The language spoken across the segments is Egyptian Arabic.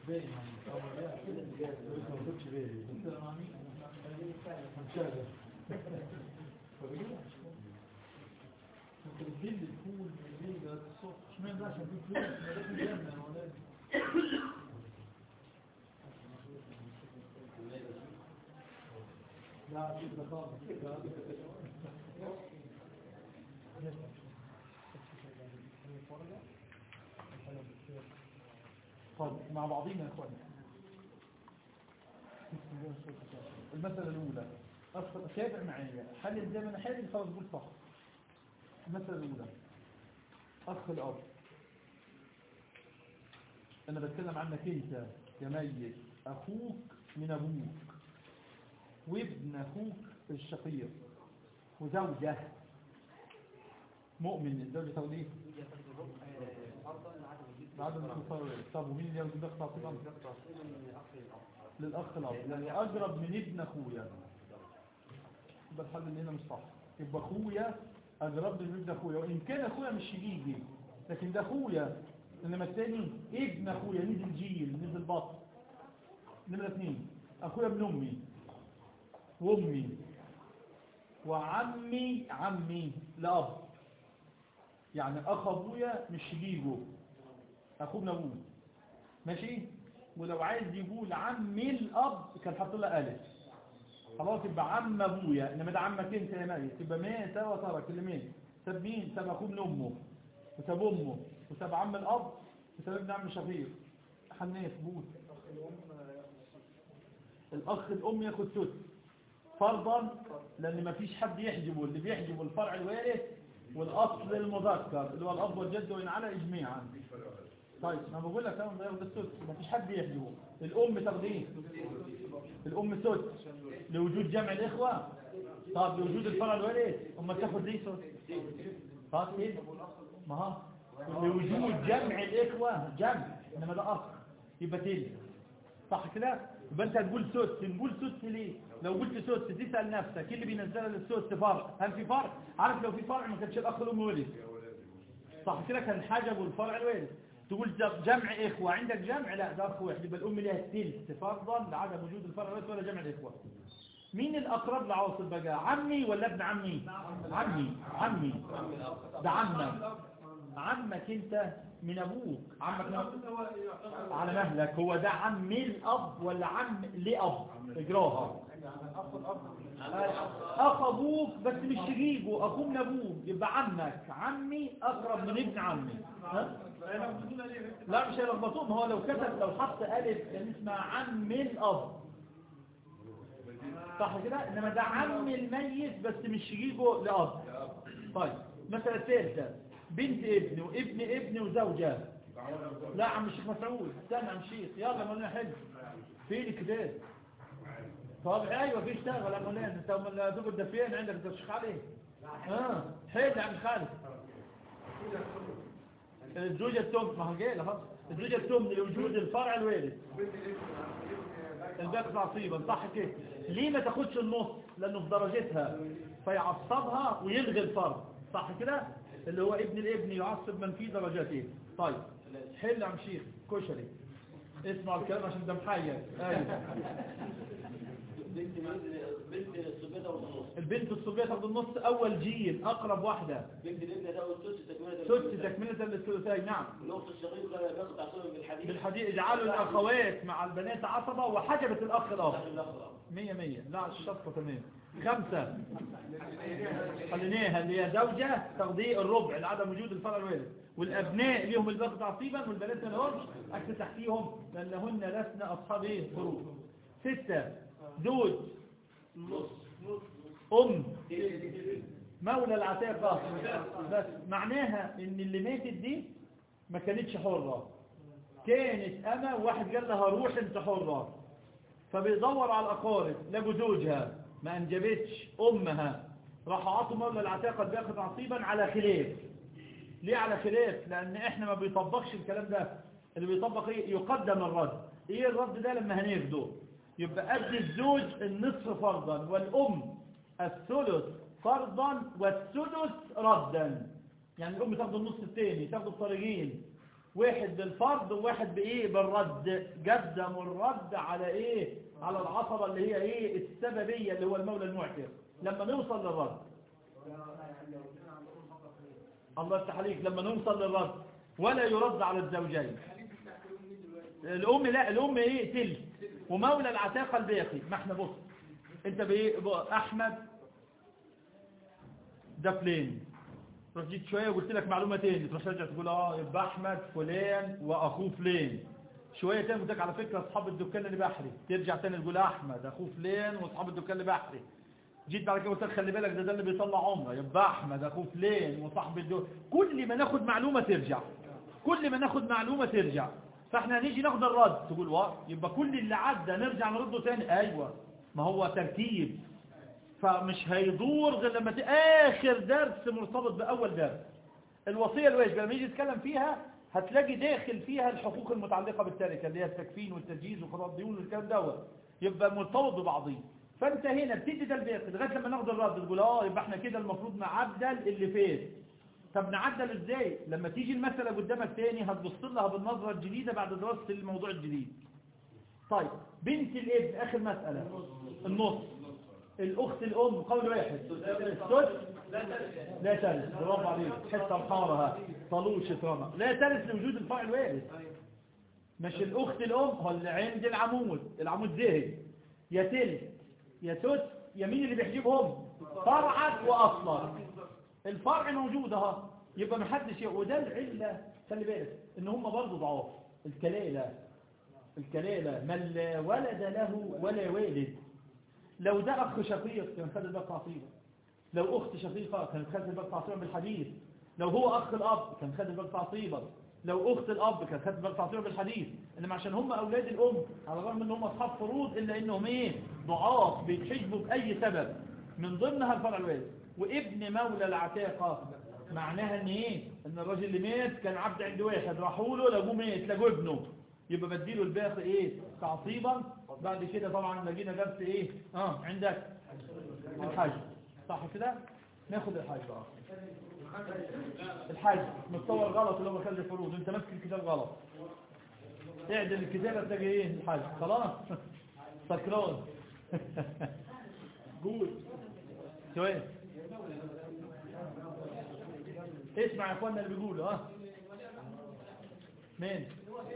بالي ما كنتش بالي هنشاهد كنت بتجيب لي الفول من الليل لغايه الصبح اشمعنى ده عشان في فلوس ما ده في الجنه يا ولاد لا كده خالص طيب مع بعضينا يا اخواني المسألة الأولى أصل تابع معايا هل الزمن حالي خلاص قول صح المسألة الأولى أخ الأب أنا بتكلم عنك أنت يا ميت أخوك من أبوك وابن أخوك الشقيق وزوجة مؤمن الزوجة توليه بعد ما تصور طب ومين اللي ياخد ضغط عصيبا للأخ الأب يعني أقرب من ابن أخويا يبقى الحل اللي هنا مش صح يبقى أخويا أقرب من ابن أخويا وإن كان أخويا مش يجي لكن ده أخويا إنما الثاني ابن أخويا نزل جيل نزل بطن نمرة اثنين أخويا ابن أمي وأمي وعمي عمي لأب يعني أخ أبويا مش شقيقه أخوه ابن أبوه ماشي ولو عايز يقول عمي الأب كان حط له ألف خلاص يبقى عم أبويا إنما ده عمك أنت يا ميت يبقى مات وترك اللي مات ساب مين ساب أخوه ابن أمه وساب أمه وساب عم الأب وساب ابن عم شقيق حنيف بوت الأخ الأم ياخد سدس فرضا لأن ما فيش حد يحجبه اللي بيحجبه الفرع الوارث والأصل المذكر اللي هو الأب والجد وإن على إجماعا طيب ما بقول لك انا ده السدس ما فيش حد يحجبه الأم تاخديه الأم سدس لوجود جمع الإخوة طب لوجود الفرع الوارث أما تاخد ليه سدس خلاص ايه ما ها لوجود جمع الإخوة جمع إنما ده أخ يبقى تلك صح كده يبقى انت هتقول سدس نقول سدس ليه لو قلت سدس تسأل نفسك ايه اللي بينزلها للسدس فرع هل في فرع عارف لو في فرع ما كانش الاخ الام ولد صح كده كان حجب الفرع الوارث تقول جمع اخوه عندك جمع لا ده اخ واحد يبقى الام ليها الثلث فرضا لعدم وجود الفرع الوارث ولا جمع الاخوه مين الاقرب لعاصم بقى عمي ولا ابن عمي عمي عمي ده عمك عمك انت من ابوك عمك من أبوك. على مهلك هو ده عم الاب ولا عم لاب اجراها اخ ابوك بس مش شقيقه اخوه من ابوك يبقى عمك عمي اقرب من ابن عمي ها؟ لا مش هيلخبطوهم هو لو كتب لو حط الف كان اسمها عم الاب صح كده انما ده عم الميت بس مش شقيقه لاب طيب مثلا الثالثه بنت ابن وابن ابن وزوجة لا عم الشيخ مسعود استنى عم الشيخ يلا مولانا حلو فين الكتاب طب ايوه في اشتغل يا مولانا انت امال دوب ده فين عندك ده الشيخ علي اه حلو يا عم خالد الزوجة التم ما هو جاي لها الزوجة التم لوجود الفرع الوارث الباقي تعصيبا صح كده ليه ما تاخدش النص لانه في درجتها فيعصبها ويلغي الفرع صح كده اللي هو ابن الابن يعصب من في درجاته طيب حل عم شيخ كشري اسمع الكلام عشان ده محير ايوه بنت بنت الصبيطة والنص البنت الصبية تاخد النص اول جيل اقرب واحدة بنت الابن ده والسدس تكملة سدس تكملة للثلثين نعم الأخت الشقيقة بياخد عصير بالحديد بالحديث اجعلوا الاخوات مع البنات عصبة وحجبت الاخ الاخر داخل الأخرى مية مية لا الشطة تمام خمسة خليناها اللي هي زوجة تغذية الربع لعدم وجود الفرع الوارث والأبناء ليهم الباقي تعصيبا والبنات ما لهمش أكس تحتيهم لأنهن لسن أصحاب إيه فروض ستة زوج أم مولى العتاقة بس معناها إن اللي ماتت دي ما كانتش حرة كانت أنا وواحد قال لها روح انت حرة فبيدور على الأقارب لقوا زوجها ما أنجبتش أمها راح عطوا مولى العتاقة بياخد عصيبا على خلاف ليه على خلاف لأن إحنا ما بيطبقش الكلام ده اللي بيطبق إيه يقدم الرد إيه الرد ده لما هناخده يبقى قد الزوج النصف فرضا والأم الثلث فرضا والسدس ردا يعني الأم تاخد النص الثاني تاخد الطريقين واحد بالفرض وواحد بايه بالرد قدموا الرد على ايه على العصبة اللي هي ايه السببية اللي هو المولى المعتق لما نوصل للرد الله يفتح عليك لما نوصل للرد ولا يرد على الزوجين الام لا الام ايه تل ومولى العتاقة الباقي ما احنا بص انت بايه بقى احمد ده فلان تروح جيت شوية وقلت لك معلومة تاني تروح ترجع تقول اه يبقى احمد فلان واخوه فلان شوية تاني قلت لك على فكرة اصحاب الدكان اللي بحري ترجع تاني تقول احمد اخوه فلان واصحاب الدكان اللي بحري جيت بعد كده قلت لك خلي بالك ده ده اللي بيطلع عمره يبقى احمد اخوه فلان وصاحب الدكان كل ما ناخد معلومة ترجع كل ما ناخد معلومة ترجع فاحنا هنيجي ناخد الرد تقول واه يبقى كل اللي عدى نرجع نرده تاني ايوه ما هو تركيب فمش هيدور غير لما ت... اخر درس مرتبط باول درس الوصية الواجبة لما يجي يتكلم فيها هتلاقي داخل فيها الحقوق المتعلقة بالتركة اللي هي التكفين والتجهيز وقضاء الديون والكلام دوت يبقى مرتبط ببعضيه فانت هنا بتدي ده الباقي لغايه لما ناخد الرد تقول اه يبقى احنا كده المفروض نعدل اللي فات طب نعدل ازاي لما تيجي المسألة قدامك تاني هتبص لها بالنظرة الجديدة بعد دراسة الموضوع الجديد طيب بنت الابن اخر مسألة النص الاخت الام قول واحد السدس لا تلس برافو عليك حتى الحارة طلوش رمى لا تلس لوجود الفرع الوارث مش الاخت الام هو اللي عند العمود العمود ذهب يا تلس يا سدس يا مين اللي بيحجبهم فرعك واصلك الفرع موجود اهو يبقى محدش وده العله خلي بالك ان هم برضه ضعاف الكلاله الكلاله من لا ولد له ولا والد لو ده اخ شقيق كان خد الباب تعصيبا لو اخت شقيقه كانت خد الباب تعصيبا بالحديث لو هو اخ الاب كان خد الباب تعصيبا لو اخت الاب كانت خد الباب تعصيبا بالحديث انما عشان هم اولاد الام على الرغم ان هم اصحاب فروض الا انهم ايه ضعاف بيتحجبوا باي سبب من ضمنها الفرع الوارث وابن مولى العتاقة معناها ان ايه ان الراجل اللي مات كان عبد عند واحد راحوا له لابوه مات لقوا ابنه يبقى بديله الباقي ايه تعصيبا بعد كده طبعا لقينا درس ايه اه عندك الحج صح كده ناخد الحج بقى الحج متصور غلط اللي هو خلي فروض انت ماسك الكتاب غلط اعدل الكتاب هتلاقي ايه الحج خلاص سكران قول سؤال اسمع يا اخوانا اللي بيقولوا ها مين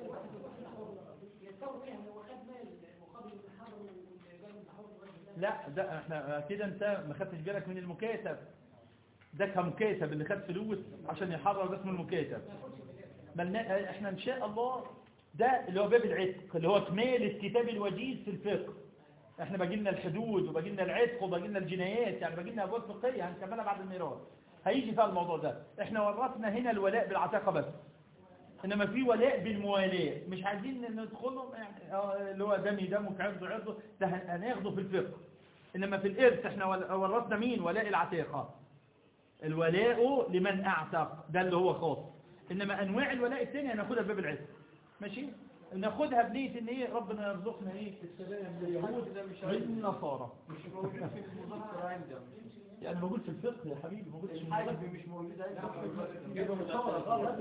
لا ده احنا كده انت ما خدتش بالك من المكاتب ده كمكاتب اللي خد فلوس عشان يحرر اسم المكاتب ملنا احنا ان شاء الله ده اللي هو باب العتق اللي هو كمال الكتاب الوجيز في الفقه احنا باجي لنا الحدود وباجي لنا العتق وباجي لنا الجنايات يعني باجي لنا ابواب فقهيه هنكملها بعد الميراث هيجي فيها الموضوع ده احنا ورثنا هنا الولاء بالعتاقه بس انما في ولاء بالموالاه مش عايزين ندخلهم يعني اه اللي هو دمي دمك عرض عرض ده هناخده في الفقه انما في الارث احنا ورثنا مين ولاء العتاقه الولاء لمن اعتق ده اللي هو خاص انما انواع الولاء الثانيه هناخدها في باب العتق ماشي ناخدها بنية ان ايه ربنا يرزقنا ايه السلام اليهود والنصارى مش موجود في المذكر عندهم يعني موجود في الفقه يا حبيبي موجود في الحاجة المذكر مش موجودة يبقى متصور غلط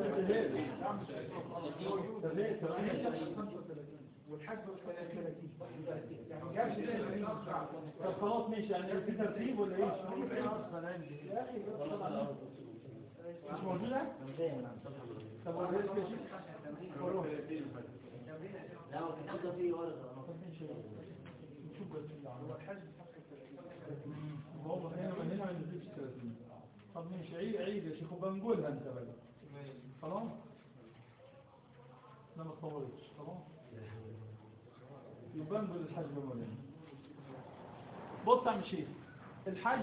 والحج 30 يعني جابش زي طب خلاص ماشي يعني في ترتيب ولا ايه يا اخي مش موجودة طب ولا ايه كده وروح لا هو في حاجة فيه ورقة نشوف بس هو الحج هو هنا هنا ما نزلش 30 طب ماشي عيد عيد يا شيخ وبنقولها انت بقى خلاص لا ما تطولش خلاص يبقى نقول الحج بمولين بص يا عم شيخ الحج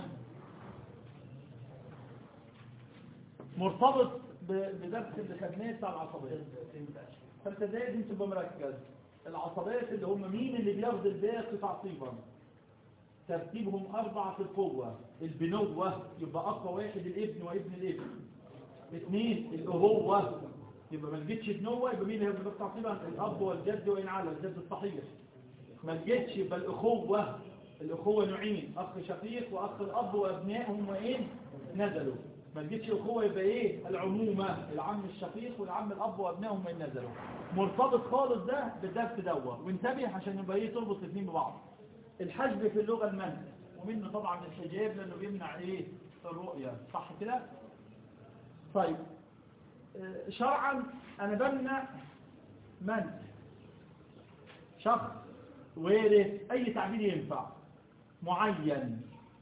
مرتبط ب- بدرس اللي خدناه بتاع العصبية فانت لازم تبقى مركز العصبيات اللي هم مين اللي بياخد الباقي تعصيبا ترتيبهم أربعة في القوة البنوة يبقى أقوى واحد الابن وابن الابن اثنين الأبوة يبقى ما لقيتش بنوة يبقى مين اللي هيبقى تعصيبا الأب والجد وإن على الجد الصحيح ما لقيتش يبقى الأخوة الأخوة نوعين أخ شقيق وأخ الأب وأبنائهم وإن نزلوا ما تجيش اخوه يبقى ايه العمومه العم الشقيق والعم الاب وابنائهم من نزلوا مرتبط خالص ده بالدرس دوت وانتبه عشان يبقى ايه تربط الاثنين ببعض الحجب في اللغه المنع ومنه طبعا الحجاب لانه بيمنع ايه الرؤيه صح كده طيب آه، شرعا انا بمنع منع شخص وارث اي تعبير ينفع معين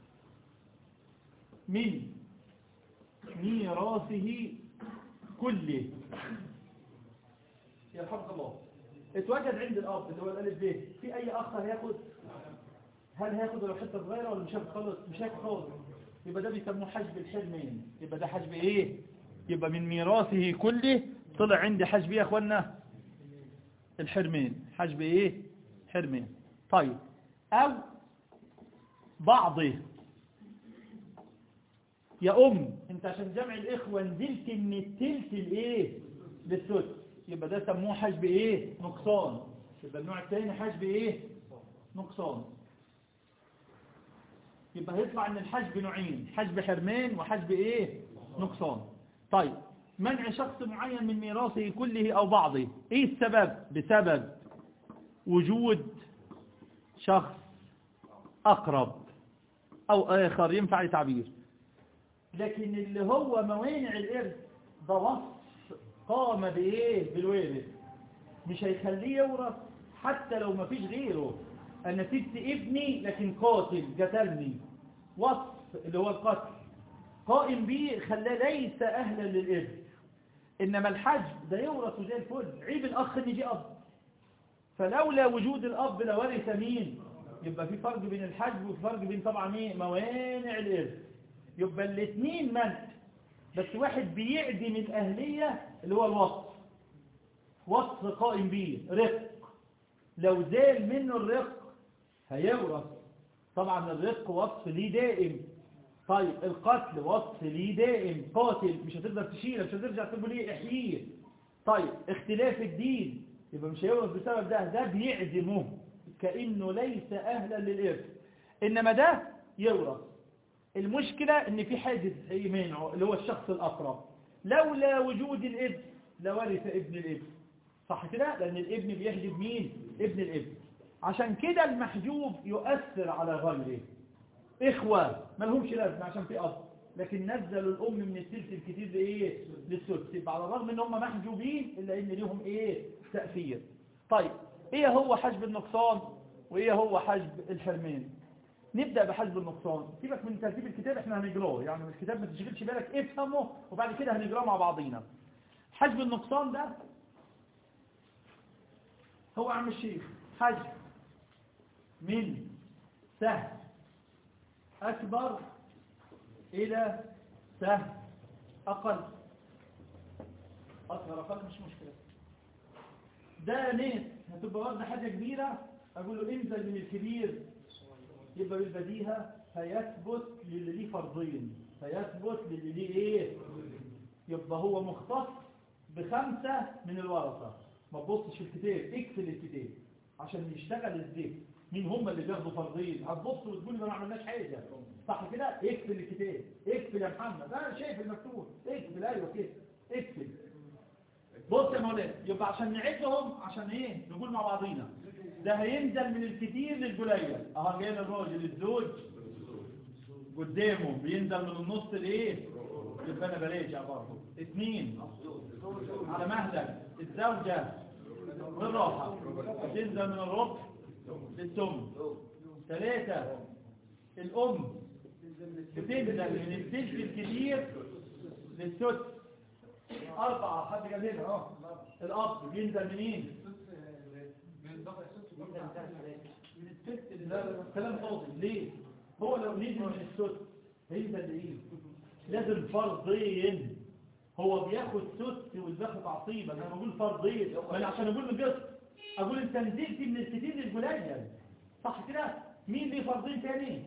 من ميراثه كله يرحمك الله اتوجد عند الاب اللي هو الالف ب في اي اخ هياخد هل هياخد لو حته صغيره ولا مش هياخد خالص مش هياخد خالص يبقى ده بيسموه حجب الحرمين يبقى ده حجب ايه يبقى من ميراثه كله طلع عندي حجب ايه يا اخوانا الحرمين حجب ايه حرمين طيب او بعضه يا ام انت عشان جمع الاخوه نزلت من التلت الايه للسدس يبقى ده سموه حجب ايه نقصان يبقى النوع الثاني حجب ايه نقصان يبقى هيطلع ان الحجب نوعين حجب حرمان وحجب ايه نقصان طيب منع شخص معين من ميراثه كله او بعضه ايه السبب بسبب وجود شخص اقرب او اخر ينفع التعبير لكن اللي هو موانع الارث ده وصف قام بايه بالوارث مش هيخليه يورث حتى لو ما فيش غيره انا سبت ابني لكن قاتل قتلني وصف اللي هو القتل قائم به خلاه ليس اهلا للارث انما الحجب ده يورث زي الفل عيب الاخ ان يجي اب فلولا وجود الاب لورث مين يبقى في فرق بين الحجب وفي فرق بين طبعا ايه موانع الارث يبقى الاثنين منع بس واحد بيعدم الاهليه اللي هو الوصف وصف قائم به رق لو زال منه الرق هيورث طبعا الرق وصف ليه دائم طيب القتل وصف ليه دائم قاتل مش هتقدر تشيله مش هترجع تقول ليه احييه طيب اختلاف الدين يبقى مش هيورث بسبب ده ده بيعدمه كأنه ليس أهلا للإرث إنما ده يورث المشكلة إن في حاجز يمنعه اللي هو الشخص الأقرب لولا وجود الابن لورث ابن الابن صح كده لأن الابن بيحجب مين ابن الابن عشان كده المحجوب يؤثر على غيره إخوة ما لهمش لازمة عشان في أصل لكن نزلوا الأم من السلس الكتير لإيه للسدس يبقى على الرغم إن هم محجوبين إلا إن ليهم إيه تأثير طيب إيه هو حجب النقصان وإيه هو حجب الحرمان نبدأ بحجب النقصان سيبك من ترتيب الكتاب احنا هنجراه يعني الكتاب ما تشغلش بالك افهمه وبعد كده هنجراه مع بعضينا حجب النقصان ده هو عم الشيخ حجب من سهم أكبر إلى سهم أقل أصغر أقل مش مشكلة ده ناس هتبقى واخده حاجة كبيرة أقول له انزل من الكبير يبقى بالبديهة هيثبت للي ليه فرضين هيثبت للي ليه ايه يبقى هو مختص بخمسة من الورثة ما تبصش في الكتاب اقفل الكتاب عشان يشتغل ازاي مين هم اللي بياخدوا فرضين هتبص وتقول ما عملناش حاجة صح كده اقفل الكتاب اقفل يا محمد انا شايف المكتوب اقفل ايوه كده اقفل بص يا مولانا يبقى عشان نعدهم عشان ايه نقول مع بعضينا ده هينزل من الكتير للقليل اهو جاي الراجل الزوج قدامه بينزل من النص لايه يبقى انا بلاش يا برضه اثنين على مهلك الزوجه بالراحه بتنزل من الربع للثمن ثلاثه الام بتنزل من الثلث الكتير للسدس أربعة حد جاب هنا اه الأب بينزل منين؟ من الست لا كلام فاضي ليه؟ هو لو نزل من الست هينزل لإيه؟ لازم فرضين هو بياخد ست والباخد عصيبة أنا بقول فرضين ما أنا عشان أقول من قسط أقول أنت نزلت من الستين للجلال صح كده؟ مين ليه فرضين تاني؟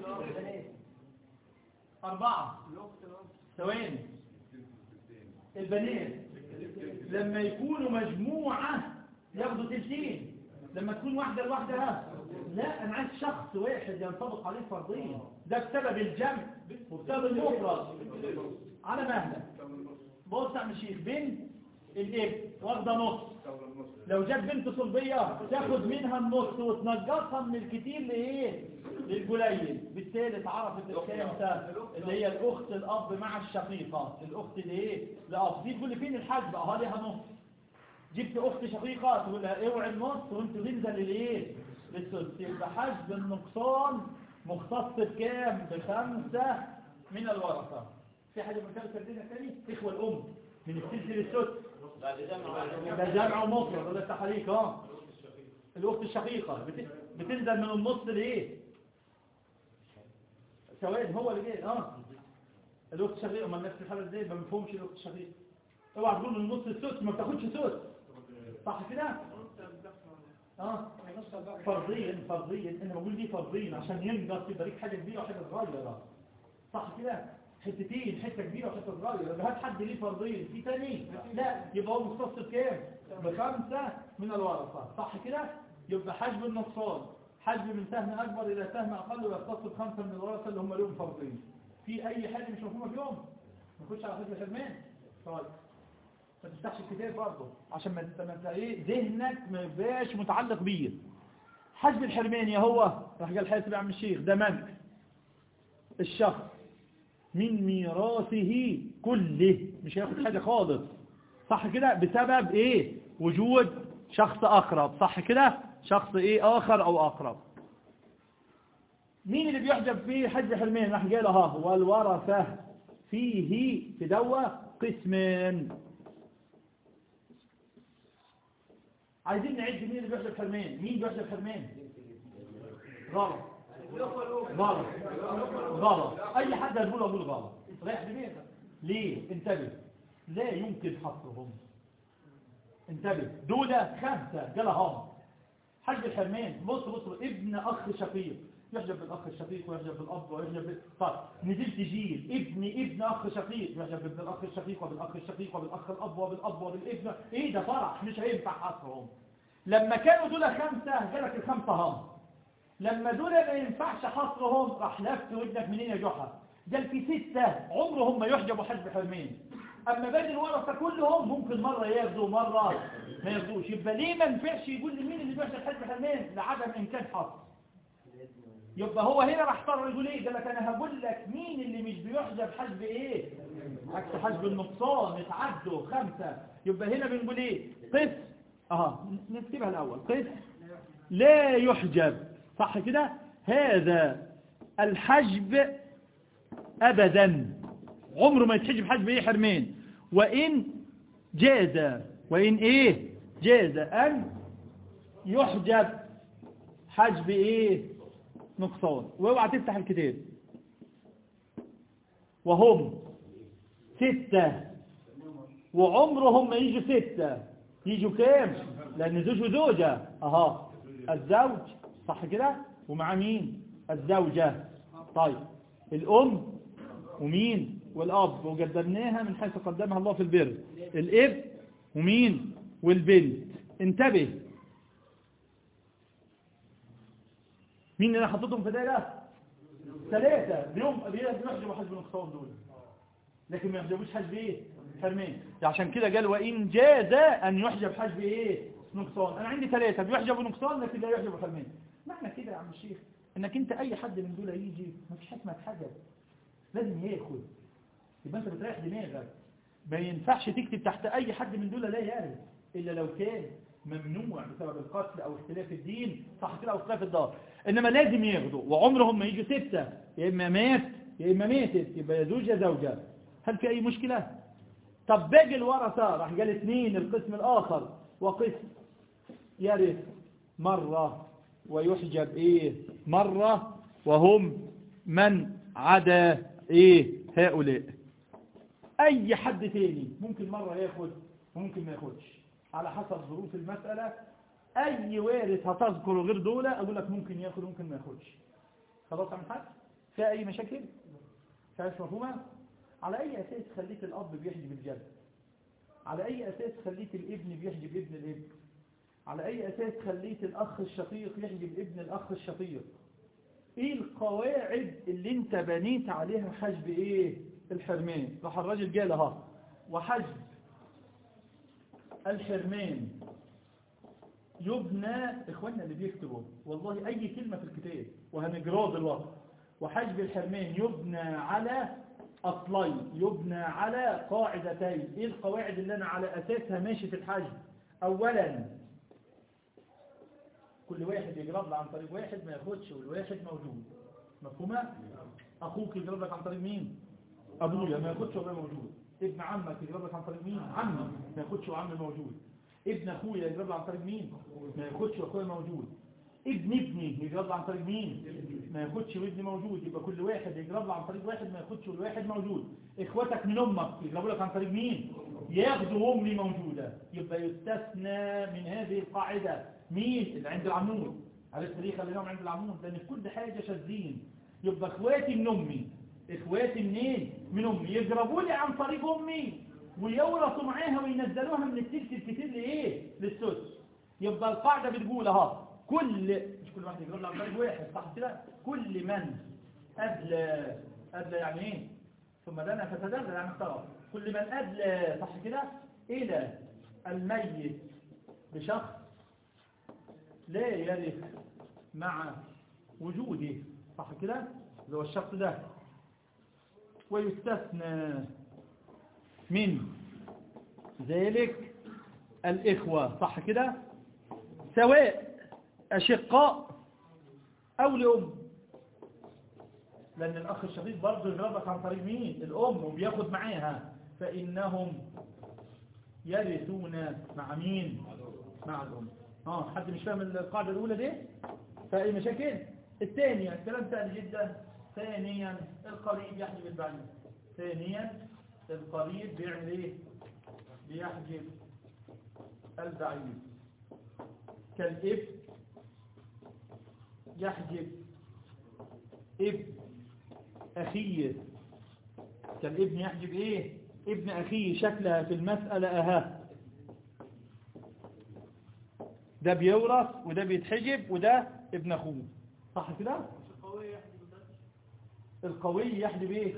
أربعة ثواني البنات لما يكونوا مجموعة ياخدوا تلتين لما تكون واحدة لوحدها لا أنا عايز شخص واحد ينطبق عليه فرضين ده بسبب الجمع وبسبب المفرد على مهلك بص يا عم الشيخ بنت الابن واخده نص لو جت بنت صلبية تاخد منها النص وتنقصها من الكتير لايه للقليل بالتالي اتعرفت الخامسة اللي هي الاخت الاب مع الشقيقة الاخت اللي ايه الاب دي تقول لي فين الحاج بقى ها ليها نص جبت اخت شقيقة تقول لها اوعي النص وانت تنزل للايه للسدس يبقى حجب النقصان مختص بكام بخمسة من الورثة في حاجة من كام سردينة تاني اخوة الام من السلسل للسدس ده جمع ومفرد وده التحريك اه الاخت الشقيقة بت- بتنزل من النص لايه ثواني هو اللي جاي اه الاخت الشقيقة ما نفس الحالة ازاي ما بنفهمش الاخت الشقيقة اوعى تقول من النص السدس ما بتاخدش سدس صح كده اه فرضيا فرضيا انا بقول دي فرضيا عشان ينقص يبقى ليك حاجه كبيره وحاجه صغيره صح كده حتتين حته كبيره وحته صغيره يبقى هات حد ليه فرضين في تاني لا يبقى هو مختص بكام بخمسه من الورثه صح كده يبقى حجب النقصان حجب من سهم اكبر الى سهم اقل ويختص بخمسه من الورثه اللي هم لهم فرضين في اي حاجه مش مفهومه فيهم نخش على فكره شرمان طيب ما تفتحش الكتاب برضه عشان ما انت ما انت ايه ذهنك ما يبقاش متعلق بيه حجب الحرمان يا هو راح قال حاسب يا عم الشيخ ده منع الشخص من ميراثه كله مش هياخد حاجة خالص صح كده بسبب ايه وجود شخص اقرب صح كده شخص ايه اخر او اقرب مين اللي بيحجب فيه حج حرمان راح قال ها والورثة فيه تدوى قسمان عايزين نعد مين اللي بيحجب حرمان مين بيحجب حرمان غلط غلط غلط اي حد هيقول اقول غلط رايح دماغك ليه انتبه لا يمكن حصرهم انتبه دول خمسة جلهم حج الحرمان بص بص ابن اخ شقيق يحجب بالأخ الشقيق ويحجب بالأب ويحجب بال... طيب نزلت جيل ابن ابن أخ شقيق يحجب بابن الأخ الشقيق وبالأخ الشقيق وبالأخ الأب وبالأب وبالابن إيه ده فرح مش هينفع حصرهم لما كانوا دول خمسة جالك الخمسة هم لما دول ما ينفعش حصرهم راح لفت ودنك منين يا جحا قال في ستة عمرهم ما يحجبوا حجب حرمين أما باقي الورثة كلهم ممكن مرة ياخدوا مرة ما ياخدوش يبقى ليه ما ينفعش يقول لي مين اللي بيحجب حجب حرمين لعدم إمكان حصر يبقى هو هنا راح اضطر يقول ايه قال لك انا هقول لك مين اللي مش بيحجب حجب ايه عكس حجب النقصان اتعدوا خمسة يبقى هنا بنقول ايه قس اه نكتبها الاول قس لا يحجب صح كده هذا الحجب ابدا عمره ما يتحجب حجب ايه حرمين وان جاز وان ايه جاز ان يحجب حجب ايه نقصان واوعى تفتح الكتاب وهم ستة وعمرهم ما يجوا ستة يجوا كام لأن زوج وزوجة أها الزوج صح كده ومع مين الزوجة طيب الأم ومين والأب وقدمناها من حيث قدمها الله في البر الإب ومين والبنت انتبه مين اللي انا حطيتهم في دايره ثلاثه بيوم بيحجبوا حجب النقصان دول لكن ما يحجبوش حجب ايه حرمين عشان كده قال وان جاز ان يحجب حجب ايه نقصان انا عندي ثلاثه بيحجبوا نقصان لكن لا يحجبوا حرمين معنى كده يا عم الشيخ انك انت اي حد من دول يجي ما فيش حكمه حاجه لازم ياخد يبقى انت بتريح دماغك ما ينفعش تكتب تحت اي حد من دول لا يرث الا لو كان ممنوع بسبب القتل او اختلاف الدين صح كده او اختلاف الدار انما لازم ياخدوا وعمرهم ما يجوا ستة يا اما مات يا اما ماتت يبقى يا زوج يا زوجة هل في اي مشكلة طب باقي الورثة راح قال اثنين القسم الاخر وقسم يرث مرة ويحجب ايه مرة وهم من عدا ايه هؤلاء اي حد تاني ممكن مرة ياخد وممكن ما ياخدش على حسب ظروف المسألة أي وارث هتذكره غير دولة أقول لك ممكن ياخد وممكن ما ياخدش خلاص عم حد فيها أي مشاكل فيهاش مفهومة على أي أساس خليت الأب بيحجب الجد على أي أساس خليت الابن بيحجب ابن الابن على أي أساس خليت الأخ الشقيق يحجب ابن الأخ الشقيق إيه القواعد اللي انت بنيت عليها حجب إيه الحرمان راح الراجل قال اهو وحجب الحرمان يبنى اخواننا اللي بيكتبوا والله اي كلمة في الكتاب وهنجراه دلوقتي وحجب الحرمان يبنى على اصلين يبنى على قاعدتين ايه القواعد اللي انا على اساسها ماشي في الحجب اولا كل واحد يجرب عن طريق واحد ما ياخدش والواحد موجود مفهومة اخوك يجرب لك عن طريق مين ابويا ما ياخدش وابويا موجود ابن عمك يجرب لك عن طريق مين عمي ما ياخدش وعمي موجود ابن اخويا يجرب لك عن طريق مين ما ياخدش واخويا موجود ابن ابني يجرب لك عن طريق مين ما ياخدش وابني موجود يبقى كل واحد يجرب لك عن طريق واحد ما ياخدش والواحد موجود اخواتك من امك يجربوا لك عن طريق مين ياخدوا امي موجوده يبقى يستثنى من هذه القاعده مين اللي عند العمود عرفت ليه خليناهم عند العمود لان في كل حاجه شاذين يبقى اخواتي من امي اخواتي منين من امي يجربوا لي عن طريق امي ويورثوا معاها وينزلوها من التلت الكتير لايه للسدس يبقى القاعده بتقول اهو كل مش كل واحد يجرب لي عن طريق واحد صح كده كل من ادلى ادلى يعني ايه ثم دنا فتدلى يعني اخترع كل من ادلى صح كده الى الميت بشخص لا يرث مع وجوده صح كده اللي هو الشخص ده ويستثنى من ذلك الإخوة صح كده سواء أشقاء أو لأم لأن الأخ الشقيق برضه يضربك عن طريق مين الأم وبياخد معاها فإنهم يرثون مع مين مع الأم اه حد مش فاهم القاعدة الأولى دي فأي مشاكل الثانية الكلام سهل جدا ثانيا القريب يحجب البعيد ثانيا القريب بيعمل ايه بيحجب البعيد كالاب يحجب ابن أخيه كالابن يحجب ايه ابن أخيه شكلها في المسألة أها ده بيورث وده بيتحجب وده ابن أخوه صح كده القوي يحجب ايه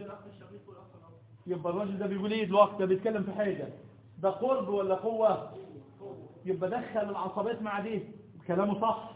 يبقى الراجل ده بيقول ايه دلوقتي ده بيتكلم في حاجة ده قرب ولا قوة يبقى دخل العصبات مع دي كلامه صح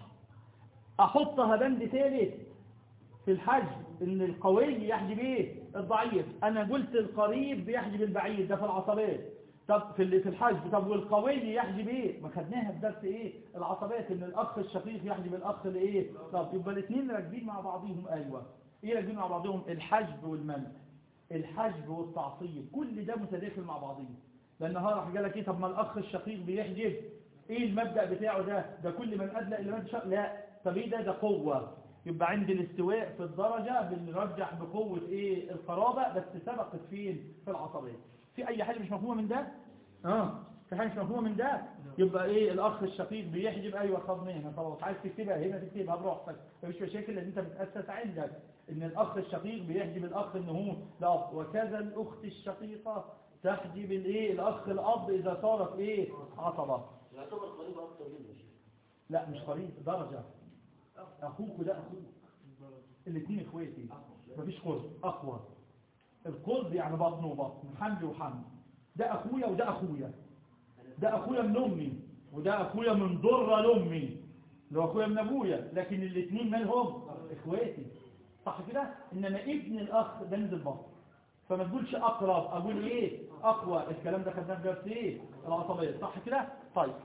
احطها بند ثالث في الحج ان القوي يحجب ايه الضعيف انا قلت القريب بيحجب البعيد ده في العصبات طب في اللي في الحج طب والقوي يحجب ايه ما خدناها في درس ايه العصبات ان الاخ الشقيق يحجب الاخ الايه طب يبقى الاثنين راكبين مع بعضهم ايوه ايه راكبين مع بعضهم الحجب والمنع الحجب والتعصيب كل ده متداخل مع بعضيه لان ها راح قال لك ايه طب ما الاخ الشقيق بيحجب ايه المبدا بتاعه ده ده كل من ادلى الى من شاء لا طب ايه ده ده قوه يبقى عند الاستواء في الدرجه بنرجح بقوه ايه القرابه بس سبقت فين في العصبيه في اي حاجه مش مفهومه من ده اه في حاجه مش مفهومه من ده يبقى ايه الاخ الشقيق بيحجب ايوه خدناها خلاص عايز تكتبها هنا تكتبها براحتك مفيش مشاكل لان انت بتاسس عندك ان الاخ الشقيق بيحجب الاخ ان هو الاب وكذا الاخت الشقيقه تحجب الايه الاخ الاب اذا صارت ايه عصبه يعتبر قريب اكتر منه شيء لا مش قريب درجه اخوك وده اخوك الاثنين اخواتي مفيش قرب اقوى القرب يعني بطن وبطن حمل وحمل ده اخويا وده اخويا ده اخويا من امي وده اخويا من ضرة لامي اللي هو اخويا من ابويا لكن الاثنين مالهم اخواتي صح كده انما ابن الاخ ده نزل بطن فما تقولش اقرب اقول ايه اقوى الكلام ده خدناه في درس ايه العصبيه صح كده طيب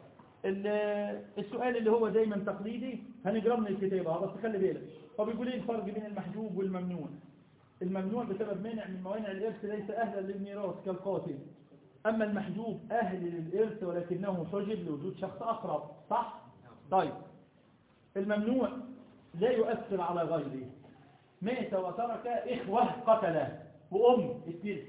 ال- السؤال اللي هو دايما تقليدي هنجرى من الكتابه بس خلي بالك هو بيقول ايه الفرق بين المحجوب والممنوع الممنوع بسبب مانع من موانع الارث ليس اهلا للميراث كالقاتل اما المحجوب اهل للارث ولكنه حجب لوجود شخص اقرب صح طيب الممنوع لا يؤثر على غيره مات وترك إخوة قتله وأم التلت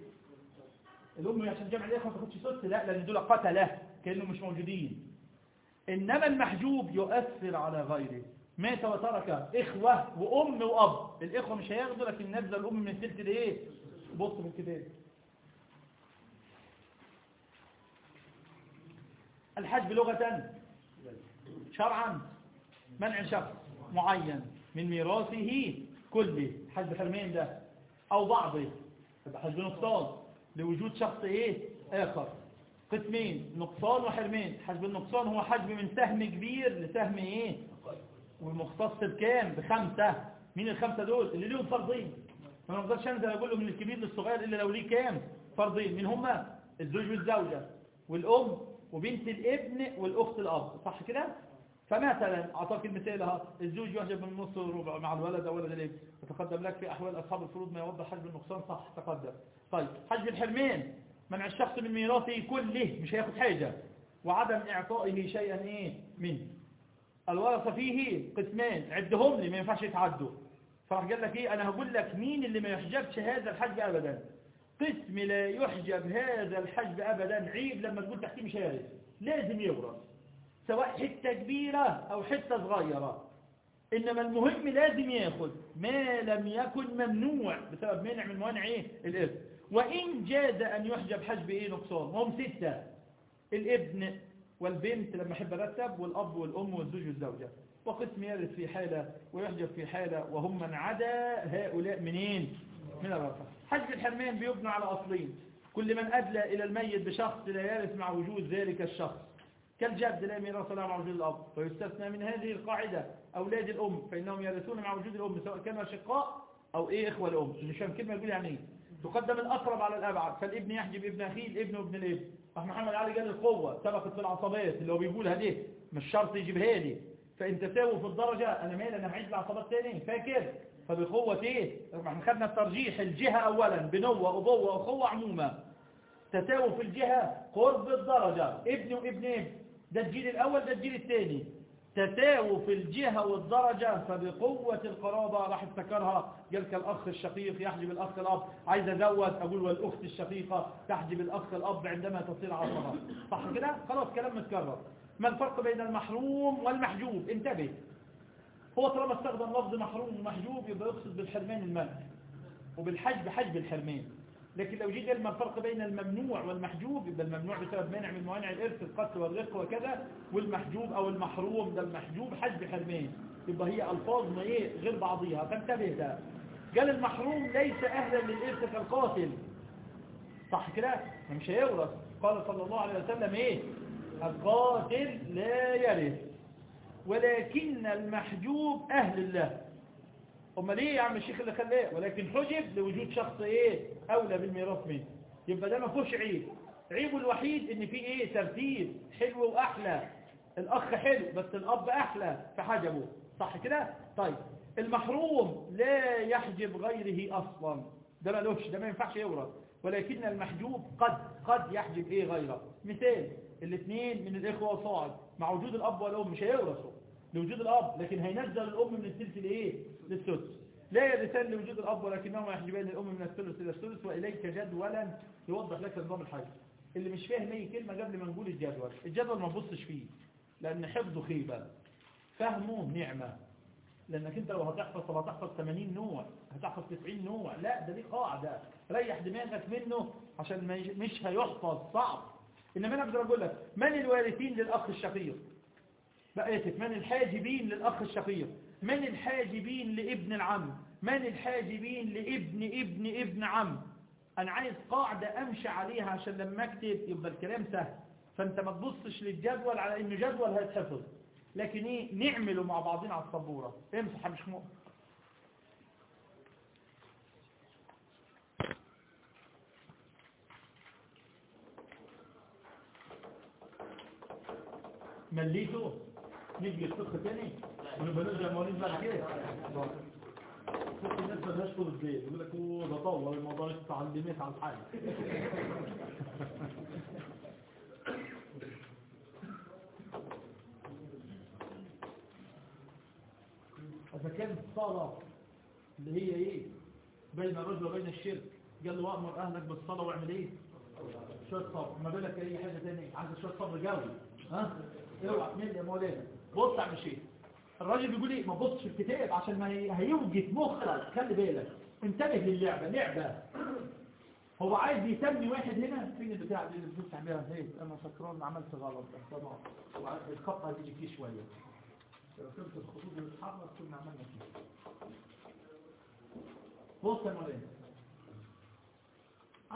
الأم عشان جمع الإخوة ما تاخدش سدس لا لأن دول قتله كأنه مش موجودين إنما المحجوب يؤثر على غيره مات وترك إخوة وأم وأب الإخوة مش هياخدوا لكن نزل الأم من التلت لإيه بص في الكتاب الحجب لغة شرعا منع شخص معين من ميراثه كله حجب حرمين ده او بعضه يبقى حجب نقصان لوجود شخص ايه اخر قسمين نقصان وحرمان حجب النقصان هو حجب من سهم كبير لسهم ايه والمختص بكام بخمسة مين الخمسة دول اللي ليهم فرضين ما نقدرش انزل اقول له من الكبير للصغير الا لو ليه كام فرضين مين هما الزوج والزوجة والام وبنت الابن والاخت الاب صح كده فمثلا اعطاك المثال اهو الزوج يحجب من نص وربع مع الولد او ولد الابن يتقدم لك في احوال اصحاب الفروض ما يوضح حجب النقصان صح تقدم طيب حجب الحرمان منع الشخص من ميراثه كله مش هياخد حاجة وعدم اعطائه شيئا ايه منه الورثة فيه قسمان عدهم لي ما ينفعش يتعدوا فراح قال لك ايه انا هقول لك مين اللي ما يحجبش هذا الحجب ابدا قسم لا يحجب هذا الحجب ابدا عيب لما تقول تحتيه مش هارس لازم يورث سواء حتة كبيرة او حتة صغيرة انما المهم لازم ياخد ما لم يكن ممنوع بسبب مانع من موانع ايه الارث وان جاز ان يحجب حجب ايه نقصان هم ستة الابن والبنت لما احب ارتب والاب والام والزوج والزوجة وقسم يرث في حالة ويحجب في حالة وهم من عدا هؤلاء منين من الرفع حجب الحرمان بيبنى على أصلين كل من أدلى إلى الميت بشخص لا يرث مع وجود ذلك الشخص كالجد لا ميراث له مع وجود الأب ويستثنى من هذه القاعدة أولاد الأم فإنهم يرثون مع وجود الأم سواء كانوا أشقاء أو إيه إخوة الأم مش فاهم كلمة يقول يعني إيه تقدم الأقرب على الأبعد فالابن يحجب ابن أخيه الابن وابن الابن أخ محمد علي قال القوة سبقت في العصبات اللي هو بيقولها دي مش شرط يجيبها لي فإن تساووا في الدرجة أنا مالي أنا معيد العصبات تاني فاكر فبقوة إيه احنا خدنا الترجيح الجهة أولا بنوة أبوة أخوة عمومة تساووا في الجهة قرب الدرجة ابن وابن ابن ده الجيل الأول ده الجيل الثاني تساووا في الجهة والدرجة فبقوة القرابة راح افتكرها قال كالأخ الشقيق يحجب الأخ الأب عايز أزود أقول والأخت الشقيقة تحجب الأخ الأب عندما تصير عصبة صح كده؟ خلاص كلام متكرر ما الفرق بين المحروم والمحجوب انتبه هو طالما استخدم لفظ محروم ومحجوب يبقى يقصد بالحرمان المنع وبالحجب حجب الحرمان لكن لو جيت قال ما الفرق بين الممنوع والمحجوب يبقى الممنوع بسبب مانع من موانع الارث القتل والرق وكذا والمحجوب او المحروم ده المحجوب حجب حرمان يبقى هي الفاظ ما ايه غير بعضيها فانتبه ده قال المحروم ليس اهلا للارث كالقاتل صح كده مش هيورث قال صلى الله عليه وسلم ايه القاتل لا يرث ولكن المحجوب أهل الله أما ليه يا عم الشيخ اللي خلاه ولكن حجب لوجود شخص إيه أولى بالميراث منه يبقى ده ما فيهوش عيب عيبه الوحيد إن فيه إيه ترتيب حلو وأحلى الأخ حلو بس الأب أحلى فحجبه صح كده طيب المحروم لا يحجب غيره أصلا ده ملوش ده ما ينفعش يورث ولكن المحجوب قد قد يحجب إيه غيره مثال الاثنين من الإخوة وصاعد مع وجود الأب والأم مش هيورثوا لوجود الأب لكن هينزل الأم من الثلث لإيه للسدس لا يرثان لوجود الأب ولكنهما يحجبان الأم من الثلث إلى السدس وإليك جدولا يوضح لك نظام الحج اللي مش فاهم أي كلمة قبل ما نقول الجدول الجدول ما تبصش فيه لأن حفظه خيبة فهمه نعمة لأنك أنت لو هتحفظ طب هتحفظ 80 نوع هتحفظ 90 نوع لا ده دي قاعدة ريح دماغك منه عشان مش هيحفظ صعب إنما أنا أقدر أقول لك من الوارثين للأخ الشقيق بقيتك من الحاجبين للأخ الشقيق من الحاجبين لابن العم من الحاجبين لابن ابن ابن عم أنا عايز قاعدة أمشي عليها عشان لما أكتب يبقى الكلام سهل فأنت ما تبصش للجدول على إنه جدول هيتحفظ لكن إيه نعمله مع بعضنا على السبورة امسح مش مؤمن مليته نيجي الفقه تاني ونبقى نرجع مواليد بعد كده فقه الناس ما لهاش طول البيت يقول لك اوه ده طول الموضوع اتعلمت على الحاجة إذا كانت الصلاة اللي هي ايه بين الرجل وبين الشرك قال له وأمر أهلك بالصلاة واعمل ايه شوية صبر ما بالك اي حاجة تانية عايز شوية صبر جوي ها اوعى تمل يا مولانا بص على الشيء الراجل بيقول ايه ما تبصش في الكتاب عشان ما هيوجد مخك خلي بالك انتبه للعبة لعبة هو عايز يسمي واحد هنا فين البتاع دي اللي بتفتح تعملها ايه انا فكران عملت غلط طبعا الخطه هتيجي فيه شويه لو كنت الخطوط اللي بتتحرك كنا عملنا فيه بص يا مولانا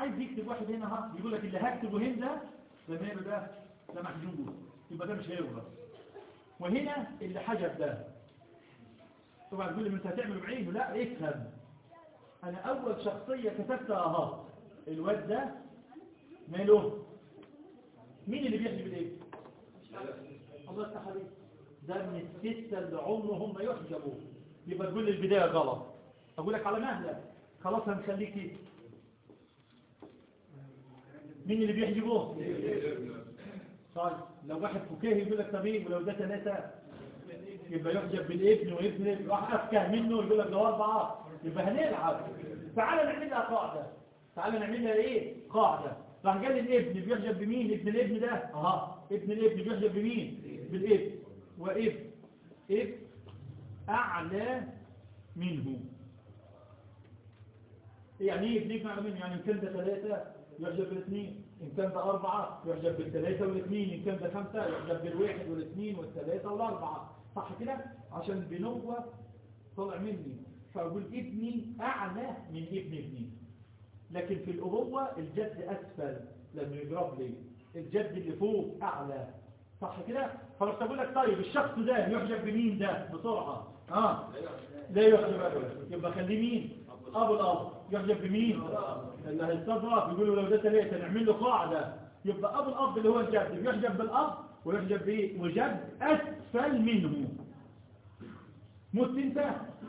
عايز يكتب واحد هنا ها يقول لك اللي هكتبه هنا ده لما يبقى ده ده محجوب يبقى ده مش هيورث وهنا اللي حجب ده طبعا تقول لي ما انت هتعمل بعينه لا افهم انا اول شخصيه كتبتها اهو الواد ده ماله مين اللي بيحجب الايه الله يفتح عليك ده من الستة اللي عمرهم ما يحجبوا يبقى تقول لي البداية غلط أقول لك على مهلك خلاص هنخليك كده مين اللي بيحجبوه طيب لو واحد فكاهي يقول لك طب ايه ولو ده ثلاثة يبقى يحجب بالابن وابن الابن واحد أفكه منه يقول لك ده أربعة يبقى هنلعب تعالى نعملها قاعدة تعالى نعملها ايه قاعدة راح قال الابن بيحجب بمين ابن الابن ده اها ابن الابن بيحجب بمين بالابن وابن ابن اعلى منه يعني ايه ابن ابن اعلى منه يعني ان كان ده ثلاثة يحجب بالاثنين ان كان ده اربعة يحجب بالثلاثة والاثنين ان كان ده خمسة يحجب بالواحد والاثنين والثلاثة والاربعة صح كده عشان بنوة طلع مني فاقول ابني اعلى من ابن ابني لكن في الأبوة الجد أسفل لما يضرب لي الجد اللي فوق أعلى صح كده؟ فلو تقول لك طيب الشخص ده يحجب بمين ده بسرعة اه لا يحجب أبدا يبقى خليه مين؟ أبو الأب يحجب بمين؟ اللي هيستظرف يقولوا لو ده ثلاثة نعمل له قاعدة يبقى أبو الأب اللي هو الجد يحجب بالأب ويحجب بإيه؟ وجد أسفل منه مت انت؟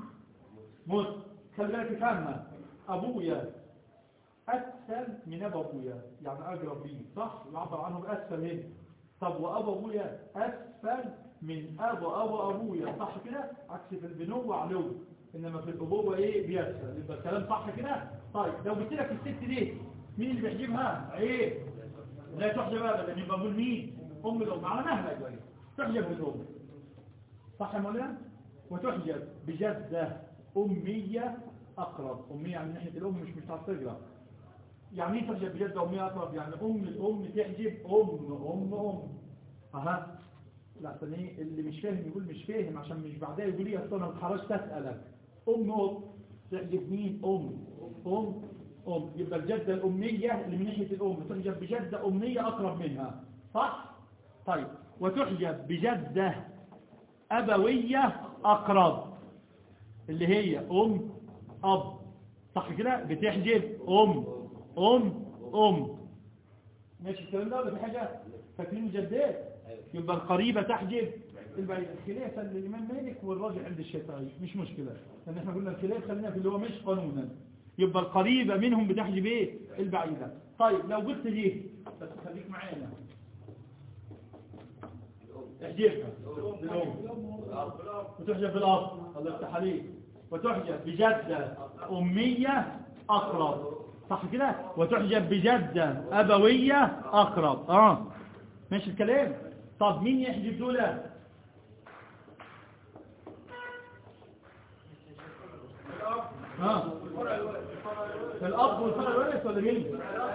مت خلي بالك تفهمها أبويا أسفل من أبو أبويا يعني أقرب لي صح يعبر عنه بأسفل هنا طب وأبو أبويا أسفل من أبو أبو أبويا صح كده عكس في البنوة علو إنما في الأبوة إيه بيسفل يبقى الكلام صح كده طيب لو قلت لك الست دي مين اللي بيحجبها عيب لا تحجب أبدا يبقى أقول مين أم الأم على مهلك بقى تحجب بالأم صح يا مولانا وتحجب بجدة أمية أقرب أمية يعني من ناحية الأم مش مش هتعرف تقرأ يعني ايه تحجب بجد أمية أقرب يعني أم الأم تحجب أم أم أم أها لا أصل ايه اللي مش فاهم يقول مش فاهم عشان مش بعدها يقول لي أصل أنا ما خرجت أسألك أم أم تحجب مين أم أم أم يبقى الجدة الأمية اللي من ناحية الأم تحجب بجدة أمية أقرب منها صح؟ طيب وتحجب بجدة أبوية أقرب اللي هي أم أب صح كده بتحجب أم أم أم ماشي الكلام ده ولا في حاجة فاكرين الجدات يبقى القريبة تحجب البعيدة الخلافة للإمام مالك والراجع عند الشافعي مش مشكلة لأن احنا قلنا الخلاف خلينا في اللي هو مش قانونا يبقى القريبة منهم بتحجب ايه البعيدة طيب لو قلت ليه بس خليك معانا تحجبها بالأم وتحجب بالأب الله يفتح عليك وتحجب بجدة أمية أقرب صح كده وتحجب بجدة أبوية أقرب آه ماشي الكلام طب مين يحجب دول ها الأب والفرع الوارث ولا مين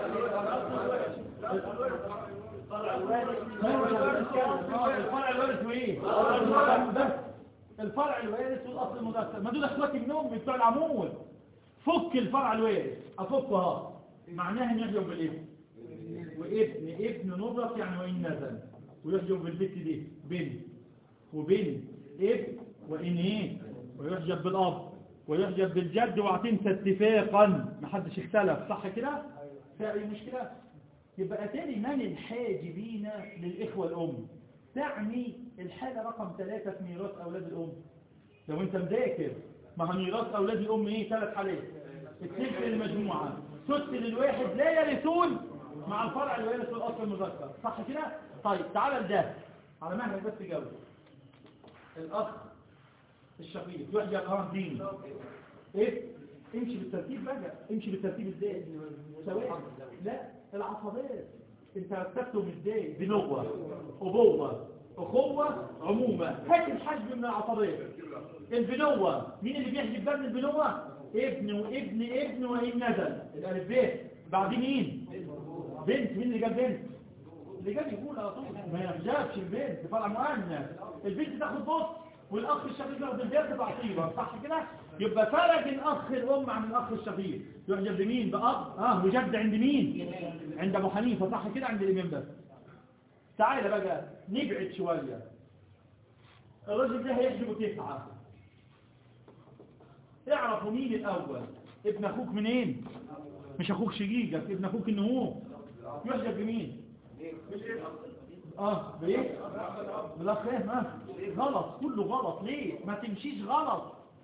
الفرع الوارث وايه بس الفرع الوارث والاصل المذكر ما دول اخوات النوم بتوع العمود فك الفرع الوارث افكها معناها ان يحجب بالابن وابن ابن نضرس يعني وان نزل ويحجب بالبت دي بنت وبنت ابن وان ايه ويحجب بالاب ويحجب بالجد وهتنسى اتفاقا محدش اختلف صح كده فيها اي مشكله يبقى اتاني من الحاجبين للاخوه الام تعني الحالة رقم ثلاثة في ميراث أولاد الأم لو أنت مذاكر ما هو ميراث أولاد الأم إيه ثلاث حالات الثلث للمجموعة ثلث للواحد لا يرثون مع الفرع الوارث والأصل المذكر صح كده؟ طيب تعالى لده على مهلك بس جاوب الأخ الشقيق يحجب اه ديني ايه امشي بالترتيب بقى امشي بالترتيب ازاي سواء لا العصبات انت رتبتهم ازاي بنوة ابوة اخوة عمومة هات الحجب من العصبات البنوة مين اللي بيحجب بقى من البنوة ابن وابن ابن وإن نزل الالف ب بعد مين بنت مين اللي جاب بنت اللي جاب يقول على طول ما يحجبش البنت فرع مؤنث البنت تاخد بص والاخ الشقيق ياخد الجد تعصيبا صح كده يبقى فرق الاخ الام عن الاخ الشقيق يعجب بمين باب اه وجد عند مين عند ابو حنيفه صح كده عند الامام بس تعالى بقى نبعد شويه الرجل ده هيحجبه تسعه اعرفوا مين الاول ابن اخوك منين مش اخوك شقيقك ابن اخوك انه هو يحجب بمين اه بايه بالاخ ايه ما غلط كله غلط ليه ما تمشيش غلط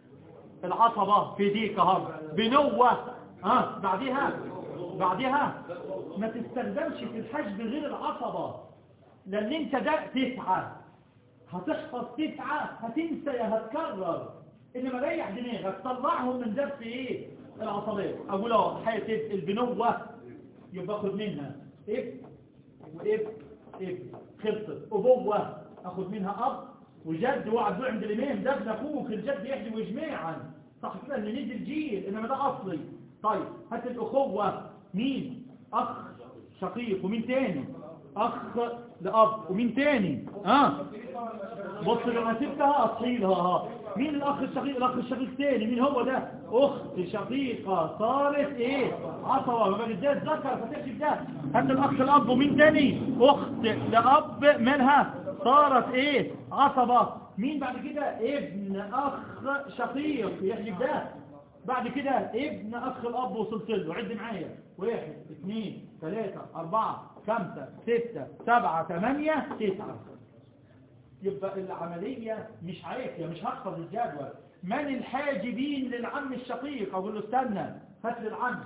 العصبة في ديك اهو بنوة ها بعدها بعدها ما تستخدمش في الحجب غير العصبة لان انت ده تسعة هتحفظ تسعة هتنسى يا هتكرر انما ريح دماغك طلعهم من درس ايه العصبية اقول اه حياة البنوة يبقى خد منها اب واب اب خلصت ابوة اخد منها اب وجد وعدو عند الامام ده ابن اخوك الجد يحجب جميعا صح كده اللي نزل جيل انما ده اصلي طيب هات الاخوة مين اخ شقيق ومين تاني اخ لاب ومين تاني ها بص لما سبتها اصحيلها ها مين الاخ الشقيق الاخ الشقيق تاني مين هو ده اخت شقيقة صارت ايه عصبة ما بدأت ذكر فتحجب ده هات الاخ الاب ومين تاني اخت لاب منها صارت ايه عصبة مين بعد كده ابن اخ شقيق يحجب ده بعد كده ابن اخ الاب وصلت له عد معايا واحد اثنين ثلاثة اربعة خمسة ستة سبعة ثمانية تسعة يبقى العملية مش عافية مش هحفظ الجدول من الحاجبين للعم الشقيق اقول له استنى هات لي العم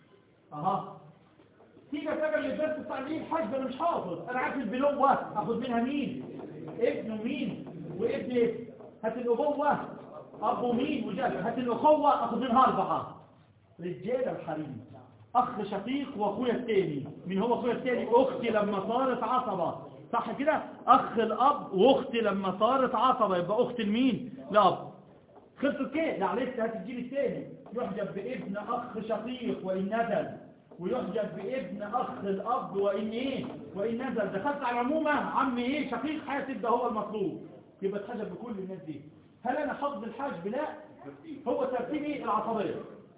اها تيجي اتابع للدرس بتاع ليه الحاجب انا مش حافظ انا عارف البلوة اخد منها مين ابن ومين وابن ابن هات الابوة اب ومين وجد هات الاخوة اخد منها اربعة رجالة الحريم اخ شقيق واخويا التاني مين هو اخويا التاني اختي لما صارت عصبة صح كده اخ الاب واختي لما صارت عصبة يبقى اخت المين الاب خلصت كده لا لسه هتجيب التاني يحجب بابن اخ شقيق وان نزل ويحجب بابن اخ الاب وان ايه وان نزل دخلت على العمومة عم ايه شقيق حاسب ده هو المطلوب يبقى اتحجب بكل الناس دي هل انا حفظ الحجب لا هو ترتيب ايه العصبية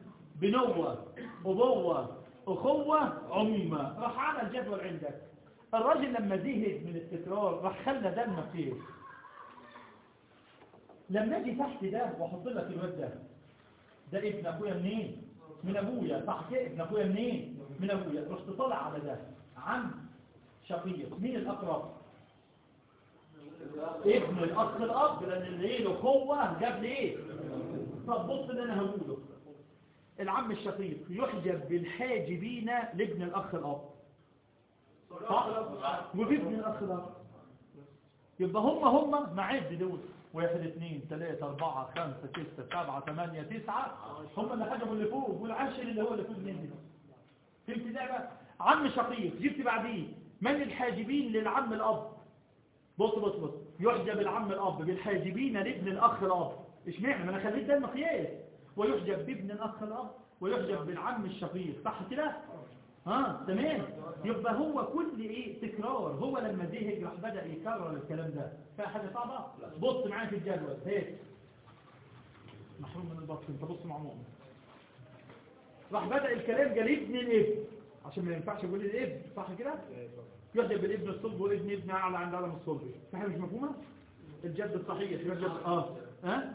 بنوة أبوة أخوة عمومة راح عمل جدول عندك الراجل لما زهد من التكرار راح خلى ده المقير لما اجي تحت ده واحط لك الواد ده ده ابن اخويا منين من ابويا صح كده ابن اخويا منين من ابويا رحت طالع على ده عم شقيق مين الاقرب ابن الاخ الاب لان اللي ايه الاخوه جاب لي ايه طب بص اللي انا هقوله العم الشقيق يحجب بالحاجبين لابن الأخ الأب صح؟ وبابن الأخ الأب يبقى هم هم معد دول واحد اثنين ثلاثة أربعة خمسة ستة سبعة ثمانية تسعة هم اللي حجبوا اللي فوق والعشر اللي هو اللي فوق مني فهمت اللعبة؟ عم شقيق جبت بعديه من الحاجبين للعم الأب بص بص بص يحجب العم الأب بالحاجبين لابن الأخ الأب اشمعنى ما أنا خليت ده المقياس ويحجب بابن الأخ الأب ويحجب بالعم الشقيق صح كده ها تمام يبقى هو كل ايه تكرار هو لما زهق راح بدأ يكرر الكلام ده فيها حاجة صعبة بص معايا في الجدول هيك محروم من البص انت بص مع مؤمن راح بدأ الكلام قال ابن الابن عشان ما ينفعش يقول الابن صح كده يحجب بالابن الصلب وابن ابن اعلى عند عالم الصلب في حاجة مش مفهومة الجد الصحيح يحجب اه ها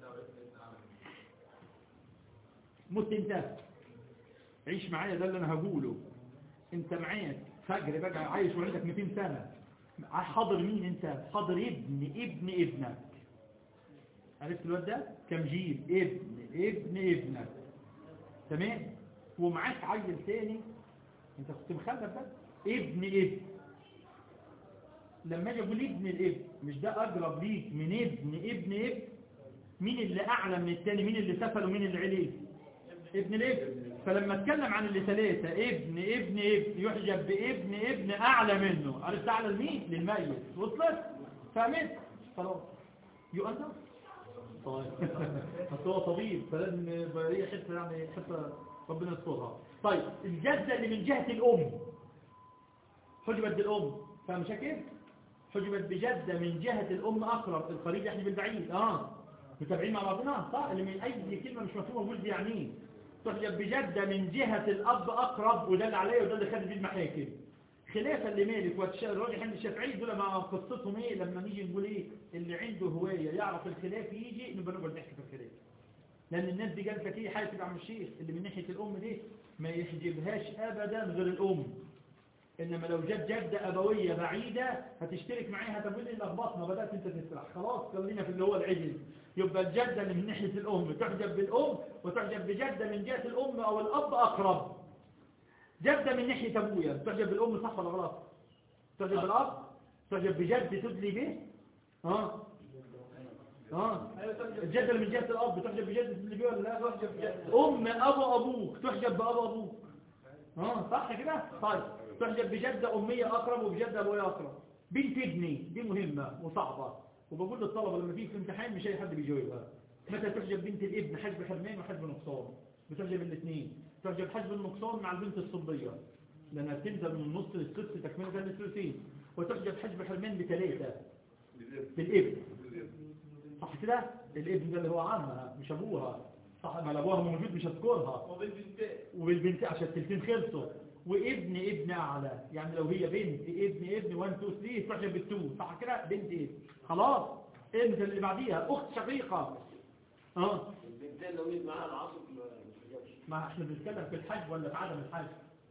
مت انت عيش معايا ده اللي انا هقوله انت معاك فجر بقى عايش وعندك 200 سنة حاضر مين انت حاضر ابن ابن ابنك عرفت الواد ده كم جيل ابن ابن ابنك تمام ومعاك عيل تاني انت كنت مخلف بس ابن ابن لما اجي اقول ابن الابن مش ده اقرب ليك من ابن ابن ابن مين اللي اعلى من التاني مين اللي سفل ومين اللي عليه ابن الابن فلما اتكلم عن اللي ثلاثة ابن ابن ابن يحجب بابن ابن اعلى منه عرفت اعلى لمين للميت وصلت فهمت خلاص يؤثر طيب بس هو طبيب فلازم يبقى هي حته يعني حته ربنا يسترها طيب الجده اللي من جهه الام حجبت الام فاهم كيف حجبت بجدة من جهة الأم أقرب القريب يحجب البعيد اه متابعين مع بعضنا صح اللي من أي كلمة مش مفهومة قول دي يعني إيه؟ تحجب بجدة من جهة الأب أقرب وده اللي عليه وده اللي خد بيه المحاكم خلافا لمالك والراجح عند الشافعي دول مع قصتهم ايه لما نيجي نقول ايه اللي عنده هوايه يعرف الخلاف يجي نبقى نقعد نحكي في الخلاف لان الناس دي جالسه ايه حاجه تبع الشيخ اللي من ناحيه الام دي ما يحجبهاش ابدا غير الام انما لو جت جده ابويه بعيده هتشترك معاها طب ايه لخبطنا بدات انت تسرح خلاص خلينا في اللي هو العجل يبقى الجده اللي من ناحيه الام تحجب بالام وتحجب بجده من جهه الام او الاب اقرب جدة من ناحية أبويا تعجب بالأم صح ولا غلط تعجب بالأب تعجب بجد تدلي به ها ها الجدة اللي من جهة الأب تعجب بجد تدلي به ولا لا تعجب بجد أم أبو أبوك تعجب بأبو أبوك ها صح كده طيب تعجب بجدة أمية أقرب وبجدة أبويا أقرب بنت ابني دي مهمة وصعبة وبقول للطلبة لما تيجي في امتحان مش أي حد بيجاوبها متى تعجب بنت الابن حجب حرمان وحجب نقصان بتعجب الاثنين تعجب حجب النقصان مع البنت الصبية لأنها بتنزل من النص للسدس تكملة للثلثين وتعجب حجب حرمان بثلاثة بالابن صح كده الابن ده اللي هو عمها مش ابوها صح ما ابوها موجود مش هذكرها وبالبنت عشان التلتين خلصوا وابن ابن اعلى يعني لو هي بنت ابن ابن 1 2 3 تعجب بالتو صح كده بنت ابن خلاص انت اللي بعديها اخت شقيقه اه البنتين لو جيت معاها العصر ما تحجبش ما احنا بنتكلم في الحج ولا في عدم الحج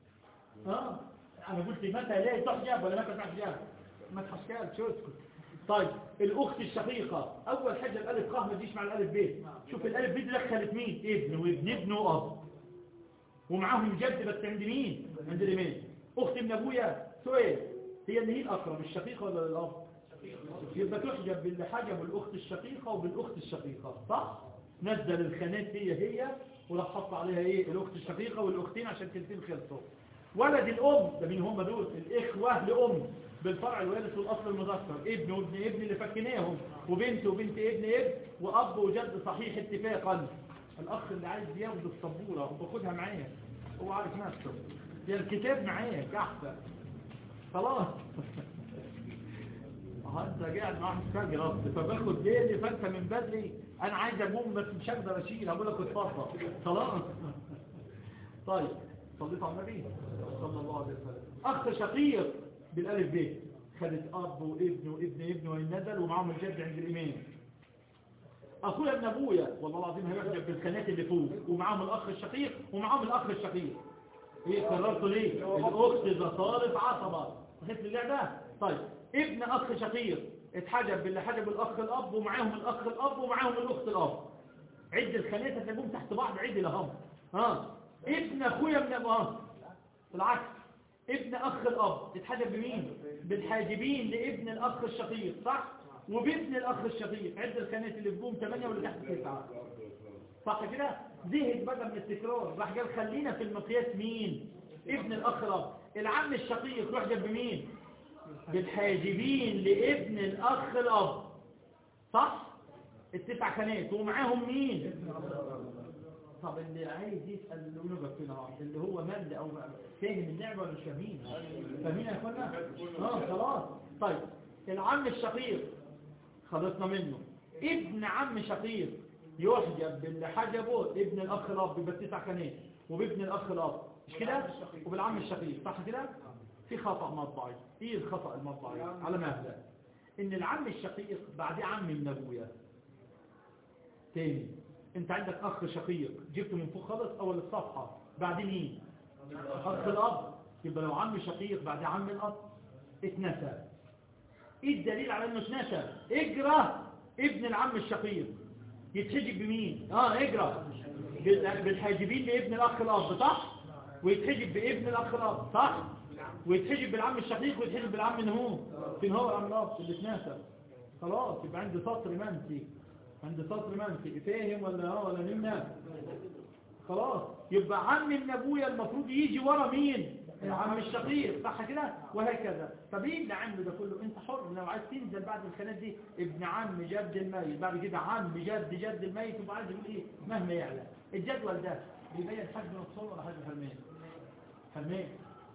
اه انا قلت متى لا تحجب ولا متى تحجب ما تحشكالش شو اسكت طيب الاخت الشقيقه اول حاجه الالف خ ما تجيش مع الالف ب شوف الالف ب دي دخلت مين ابن وابن ابن واب ومعاهم جد بس عند مين عند اليمين اخت ابن ابويا سؤال هي اللي هي الاقرب الشقيقه ولا الاب يبقى تحجب باللي حجب الاخت الشقيقه وبالاخت الشقيقه صح نزل الخانات هي هي وراح حط عليها ايه الاخت الشقيقه والاختين عشان تلتين خلصوا ولد الام ده مين هم دول الاخوه لام بالفرع الوارث والاصل المذكر ابن وابن ابن اللي فكناهم وبنت وبنت ابن ابن واب وجد صحيح اتفاقا الاخ اللي عايز ياخد السبوره وخدها معاه هو عارف نفسه يا الكتاب معاك احسن خلاص اه انت قاعد مع واحد رصد فباخد ليلي فانت من بدري انا عايز اقوم بس مش هقدر اشيل هقول لك اتفضل خلاص طيب صليت على النبي صلى الله عليه وسلم اخ شقيق بالالف ب خدت اب وابن وابن ابن وان نزل ومعاهم الجد عند الامام اخويا ابن ابويا والله العظيم هيحجب بالخانات اللي فوق ومعاهم الاخ الشقيق ومعاهم الاخ الشقيق ايه قررتوا ليه الاخت اذا صارت عصبه فهمت اللعبه طيب ابن اخ شقيق اتحجب باللي حجب الاخ الاب ومعاهم الاخ الاب ومعاهم الاخت الاب عد الخانات هتلاقيهم تحت بعض عد لهم ها ابن اخويا ابن ابوه بالعكس ابن اخ الاب اتحجب بمين بالحاجبين لابن الاخ الشقيق صح وبابن الاخ الشقيق عد الخانات اللي فوقهم 8 واللي تحت 9 صح كده زهد بقى من التكرار راح قال خلينا في المقياس مين ابن الاخ الاب العم الشقيق يحجب بمين بالحاجبين لابن الاخ الاب صح التسع خانات ومعاهم مين طب اللي عايز يسأل اللي نقف في نهار اللي هو مال او فاهم اللعبة ولا مش فاهمين فاهمين يا اخوانا اه خلاص طيب العم الشقيق خلصنا منه ابن عم شقيق يحجب باللي حجبه ابن الاخ الاب يبقى تسع خانات وبابن الاخ الاب مش كده وبالعم الشقيق صح كده في خطأ مطبعي ايه الخطأ المطبعي على مهلا ان العم الشقيق بعد عم من ابويا تاني انت عندك اخ شقيق جبته من فوق خالص اول الصفحة بعد مين اخ الاب يبقى لو عم شقيق بعد عم الاب اتنسى ايه الدليل على انه اتنسى اجرى ابن العم الشقيق يتحجب بمين اه اجرى بال- بالحاجبين لابن الاخ الاب صح ويتحجب بابن الاخ الاب صح ويتحجب بالعم الشقيق ويتحجب بالعم نهو فين هو العم الاب اللي اتنسى خلاص يبقى عندي سطر منسي عند سطر منسي فاهم ولا اه ولا نمنا خلاص يبقى عم من ابويا المفروض يجي ورا مين العم الشقيق صح كده وهكذا طب ايه ابن عم ده كله انت حر لو عايز تنزل بعد الخانات دي ابن عم جد الميت بعد كده عم جد جد الميت وبعد عايز يقول ايه مهما يعلى الجدول ده بيبين حجم نقصان ولا حجم حرمان حرمان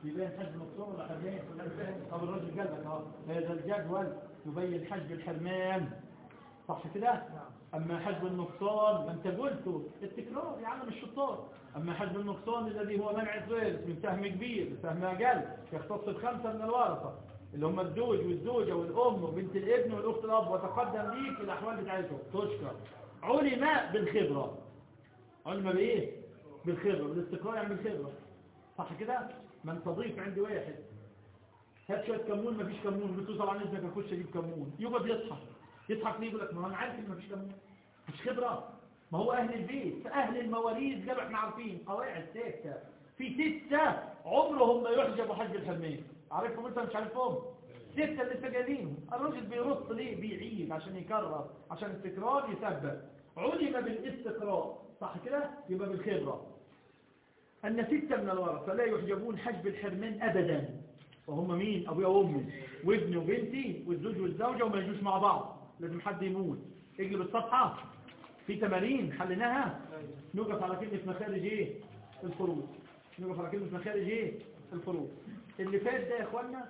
يبين حجب النقصان ولا حرمان طب الراجل قال لك اهو هذا الجدول يبين حجب الحرمان صح كده اما حجب النقصان ما انت قلته التكرار يعلم الشطار اما حجب النقصان الذي هو منع الثالث من سهم كبير لسهم اقل يختص بخمسه من الورثه اللي هم الزوج والزوجه والام وبنت الابن والاخت الاب وتقدم ليك الاحوال بتاعتهم تشكر علم بالخبره علم بايه بالخبره بالاستقرار يعني بالخبره صح كده من تضيف عند واحد هات شويه كمون مفيش كمون قلت له طبعا اذنك اخش اجيب كمون يقعد يضحك يضحك ليه يقول لك ما هو انا عارف ان مفيش كمون مش خبره ما هو اهل البيت اهل المواليد زي ما احنا عارفين قواعد ستة في ستة عمرهم ما يحجبوا حج الحرمين عارفهم انت مش عارفهم ستة اللي سجلينهم الراجل بيرص ليه بيعيد عشان يكرر عشان التكرار يثبت علم بالاستقرار صح كده يبقى بالخبرة أن ستة من الورثة لا يحجبون حجب الحرمان أبدا وهم مين أبويا وأمي وابني وبنتي والزوج والزوجة وما يجوش مع بعض لازم حد يموت اقلب الصفحة في تمارين حلناها نوقف على كلمة مخارج ايه الفروض نوقف على كلمة مخارج ايه الفروض اللي فات ده يا اخوانا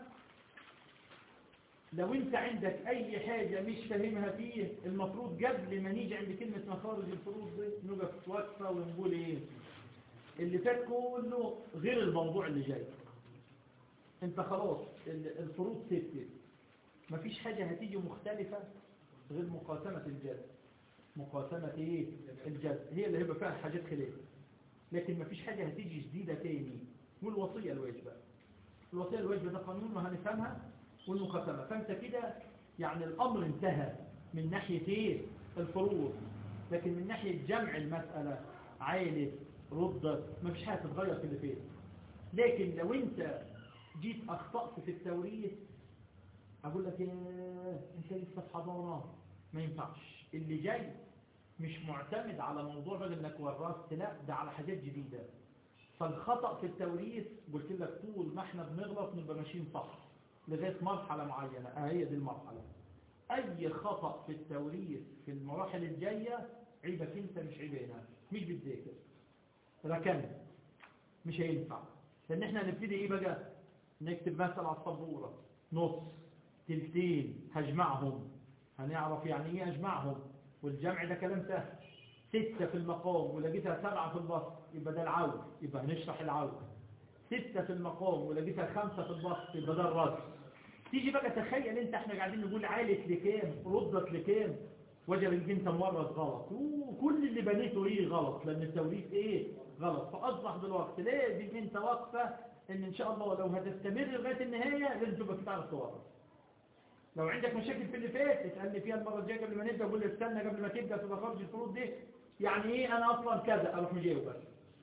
لو انت عندك اي حاجة مش فاهمها فيه المفروض قبل ما نيجي عند كلمة مخارج الفروض دي نوقف وقفة ونقول ايه اللي فات كله غير الموضوع اللي جاي انت خلاص ال- الفروض ستة مفيش حاجة هتيجي مختلفة غير مقاسمة الجد مقاسمة ايه الجد هي اللي هيبقى فيها حاجات خلاف لكن مفيش حاجة هتيجي جديدة تاني والوصية الواجبة الوصية الواجبة ده قانون وهنفهمها والمقاسمة فانت كده يعني الامر انتهى من ناحية ايه الفروض لكن من ناحية جمع المسألة عائلة ردة مفيش حاجة تتغير في اللي فيه لكن لو انت جيت اخطأت في التوريث اقول لك ياه انت لسه في حضانة ما ينفعش اللي جاي مش معتمد على موضوع بقى انك ورثت لا ده على حاجات جديدة فالخطأ في التوريث قلت لك طول ما احنا بنغلط نبقى ماشيين صح لغاية مرحلة معينة اه هي دي المرحلة اي خطأ في التوريث في المراحل الجاية عيبك انت مش عيبنا مش بتذاكر ركن مش هينفع لان احنا هنبتدي ايه بقى نكتب مثلا على السبوره نص تلتين هجمعهم هنعرف يعني ايه هجمعهم والجمع ده كلام سهل ستة في المقام ولقيتها سبعة في البسط يبقى ده العود يبقى هنشرح العود ستة في المقام ولقيتها خمسة في البسط يبقى ده الرد تيجي بقى تخيل انت احنا قاعدين نقول عالت لكام ردت لكام وجب انك انت مورد غلط وكل اللي بنيته ايه غلط لان التوريث ايه غلط فاصبح دلوقتي لازم انت واقفه ان ان شاء الله لو هتستمر لغايه النهايه لازم تبقى بتعرف تورث لو عندك مشاكل في اللي فات اسالني فيها المره الجايه قبل ما نبدا قول لي استنى قبل ما تبدا في مخارج الفروض دي يعني ايه انا اصلا كذا اروح مجاوب بس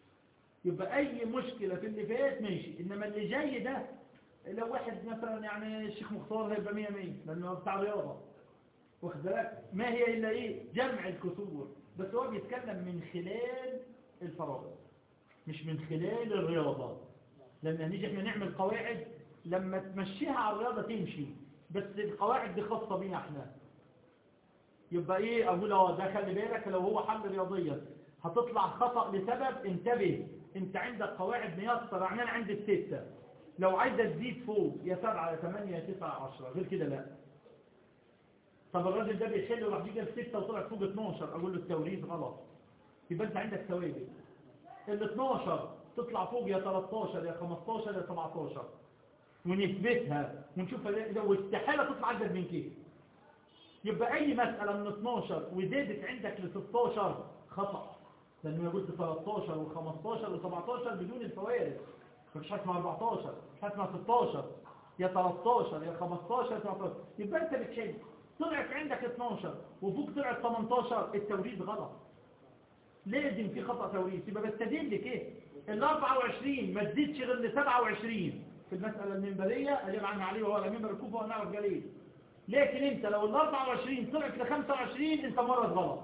يبقى اي مشكله في اللي فات ماشي انما اللي جاي ده لو واحد مثلا يعني الشيخ مختار هيبقى 100 100 لانه هو بتاع رياضه واخد بالك ما هي الا ايه جمع الكسور بس هو بيتكلم من خلال الفرائض مش من خلال الرياضه لما نيجي احنا نعمل قواعد لما تمشيها على الرياضه تمشي بس القواعد دي خاصه بينا احنا يبقى ايه اقول اه ده خلي بالك لو هو حل رياضيا هتطلع خطأ لسبب انتبه انت عندك قواعد ميسرة يعني انا عندي الستة لو عايزة تزيد فوق يا سبعة يا ثمانية يا تسعة عشرة غير كده لا طب الراجل ده بيحل وراح يجي الستة وطلع فوق 12 اقول له التوريث غلط يبقى انت عندك ثوابت ال 12 تطلع فوق يا 13 يا 15 يا 17 ونثبتها ونشوف لو استحالة تطلع أجل من كده يبقى أي مسألة من 12 وزادت عندك ل 16 خطأ لأنه يقول 13 و15 و17 بدون الفوارق مفيش حاجة اسمها 14 مفيش حاجة اسمها 16 يا 13 يا 15 يا 17 يبقى أنت بتشيل طلعت عندك 12 وفوق طلعت 18 التوريث غلط لازم في خطأ توريث يبقى بستدل كده ال 24 ما تزيدش غير ل 27 في المسألة المنبرية أجاب عنها عليه وهو الأمين الكوفة ونعرف جليل لكن انت لو ال 24 طلعت ل 25 انت مورد غلط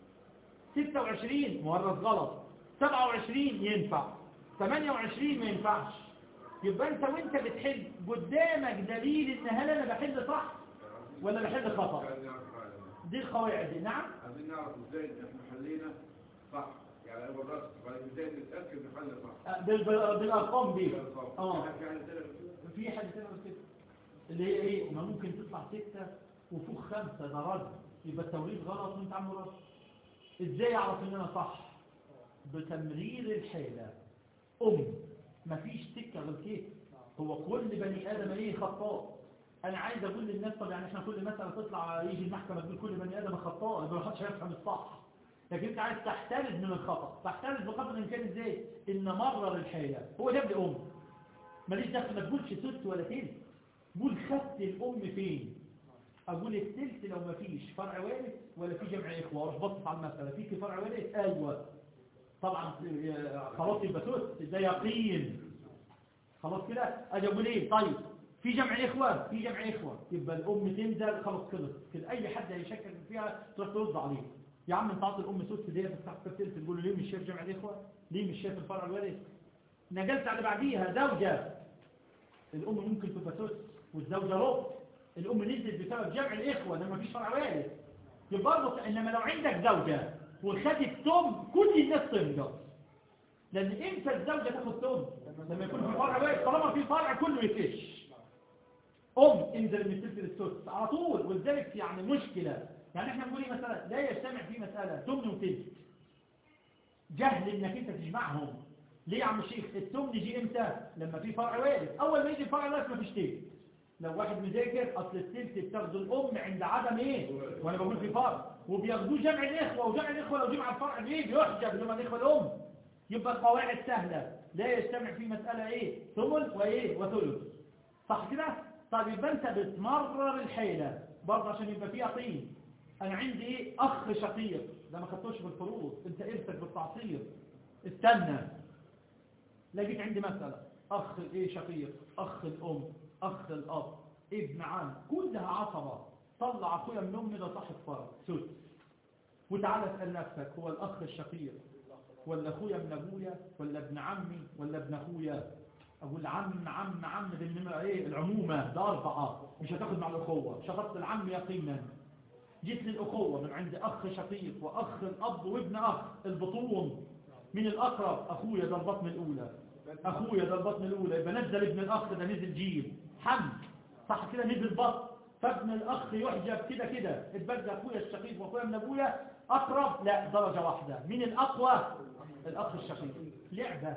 26 مورد غلط 27 ينفع 28 ما ينفعش يبقى انت وانت بتحل قدامك دليل ان هل انا بحل صح ولا بحل خطأ دي القواعد دي نعم عايزين نعرف ازاي ان احنا حلينا صح يعني انا بالرأس فانا ازاي تتاكد ان حل صح آه، بال- بال- بالارقام دي اه في حاجه ثانيه في حاجه ثانيه غير كده اللي هي ايه ما ممكن تطلع ستة وفوق خمسة ده رد يبقى التوريد غلط وانت عامله رد ازاي اعرف ان انا صح بتمرير الحالة ام مفيش سكة غير كده هو كل بني ادم ايه خطاء انا عايز اقول للناس طب يعني احنا كل مسألة تطلع يجي المحكمة تقول كل بني ادم خطاء يبقى محدش هيفهم الصح لكن انت عايز تحترز من الخطأ تحترز بقدر الامكان ازاي ان مرر الحالة هو جاب لي ام ماليش دخل ما تقولش ست ولا تلت قول خدت الام فين اقول التلت لو ما فيش فرع وارث ولا في جمع اخوه اروح بص على المساله في فرع وارث ايوه طبعا آه، خلاص يبقى ست ده يقين خلاص كده اجي اقول ايه طيب في جمع اخوه في جمع اخوه يبقى الام تنزل خلاص خلص كده اي حد هيشكك فيها تروح ترد عليه يا عم انت عاطي الام ست دي بس تحت التلت تقول له ليه مش شايف جمع الاخوه ليه مش شايف الفرع الوارث نقلت على بعديها زوجه الأم ممكن تبقى ثلث والزوجة ربع الأم نزلت بسبب جمع الإخوة لما مفيش فرع وارث يبقى برضه إنما لو عندك زوجة وخدت تم كل الناس تنقص لأن إمتى الزوجة تاخد تم لما يكون في فرع وارث طالما في فرع كله يفش أم انزل من الثلث للثلث على طول ولذلك يعني مشكلة يعني احنا بنقول ايه مثلا لا يجتمع في مسألة تمن وثلث جهل انك انت تجمعهم ليه يا عم الشيخ التمن يجي امتى لما في فرع وارث اول ما يجي الفرع الوارث مفيش تلت لو واحد مذاكر اصل التلت بتاخده الام عند عدم ايه وانا بقول في فرع وبياخدوه جمع الاخوه وجمع الاخوه لو جمع الفرع ليه بيحجب لما الاخوه الام يبقى القواعد سهله لا يجتمع في مساله ايه ثمن وايه وثلث صح كده طيب يبقى انت بتمرر الحيله برضه عشان يبقى فيها طين انا عندي ايه اخ شقيق ده ما خدتوش بالفروض انت ارثك بالتعصير استنى لقيت عندي مسألة أخ الإيه شقيق أخ الأم أخ الأب ابن عم كلها عصبة طلع أخويا من أمي ده صاحب فرد سدس وتعالى اسأل نفسك هو الأخ الشقيق ولا أخويا من أبويا ولا ابن عمي ولا ابن أخويا أقول عم عم عم دي النمرة إيه العمومة ده أربعة مش هتاخد مع الأخوة شخصت العم يقينا جيت للأخوة من عند أخ شقيق وأخ الأب وابن أخ البطون من الأقرب أخويا ده البطن الأولى أخويا ده البطن الأولى يبقى نزل ابن الأخ ده نزل جيل حمد صح كده نزل بطن فابن الأخ يحجب كده كده اتبدى أخويا الشقيق وأخويا من أبويا أقرب لا درجة واحدة من الأقوى الأخ الشقيق لعبة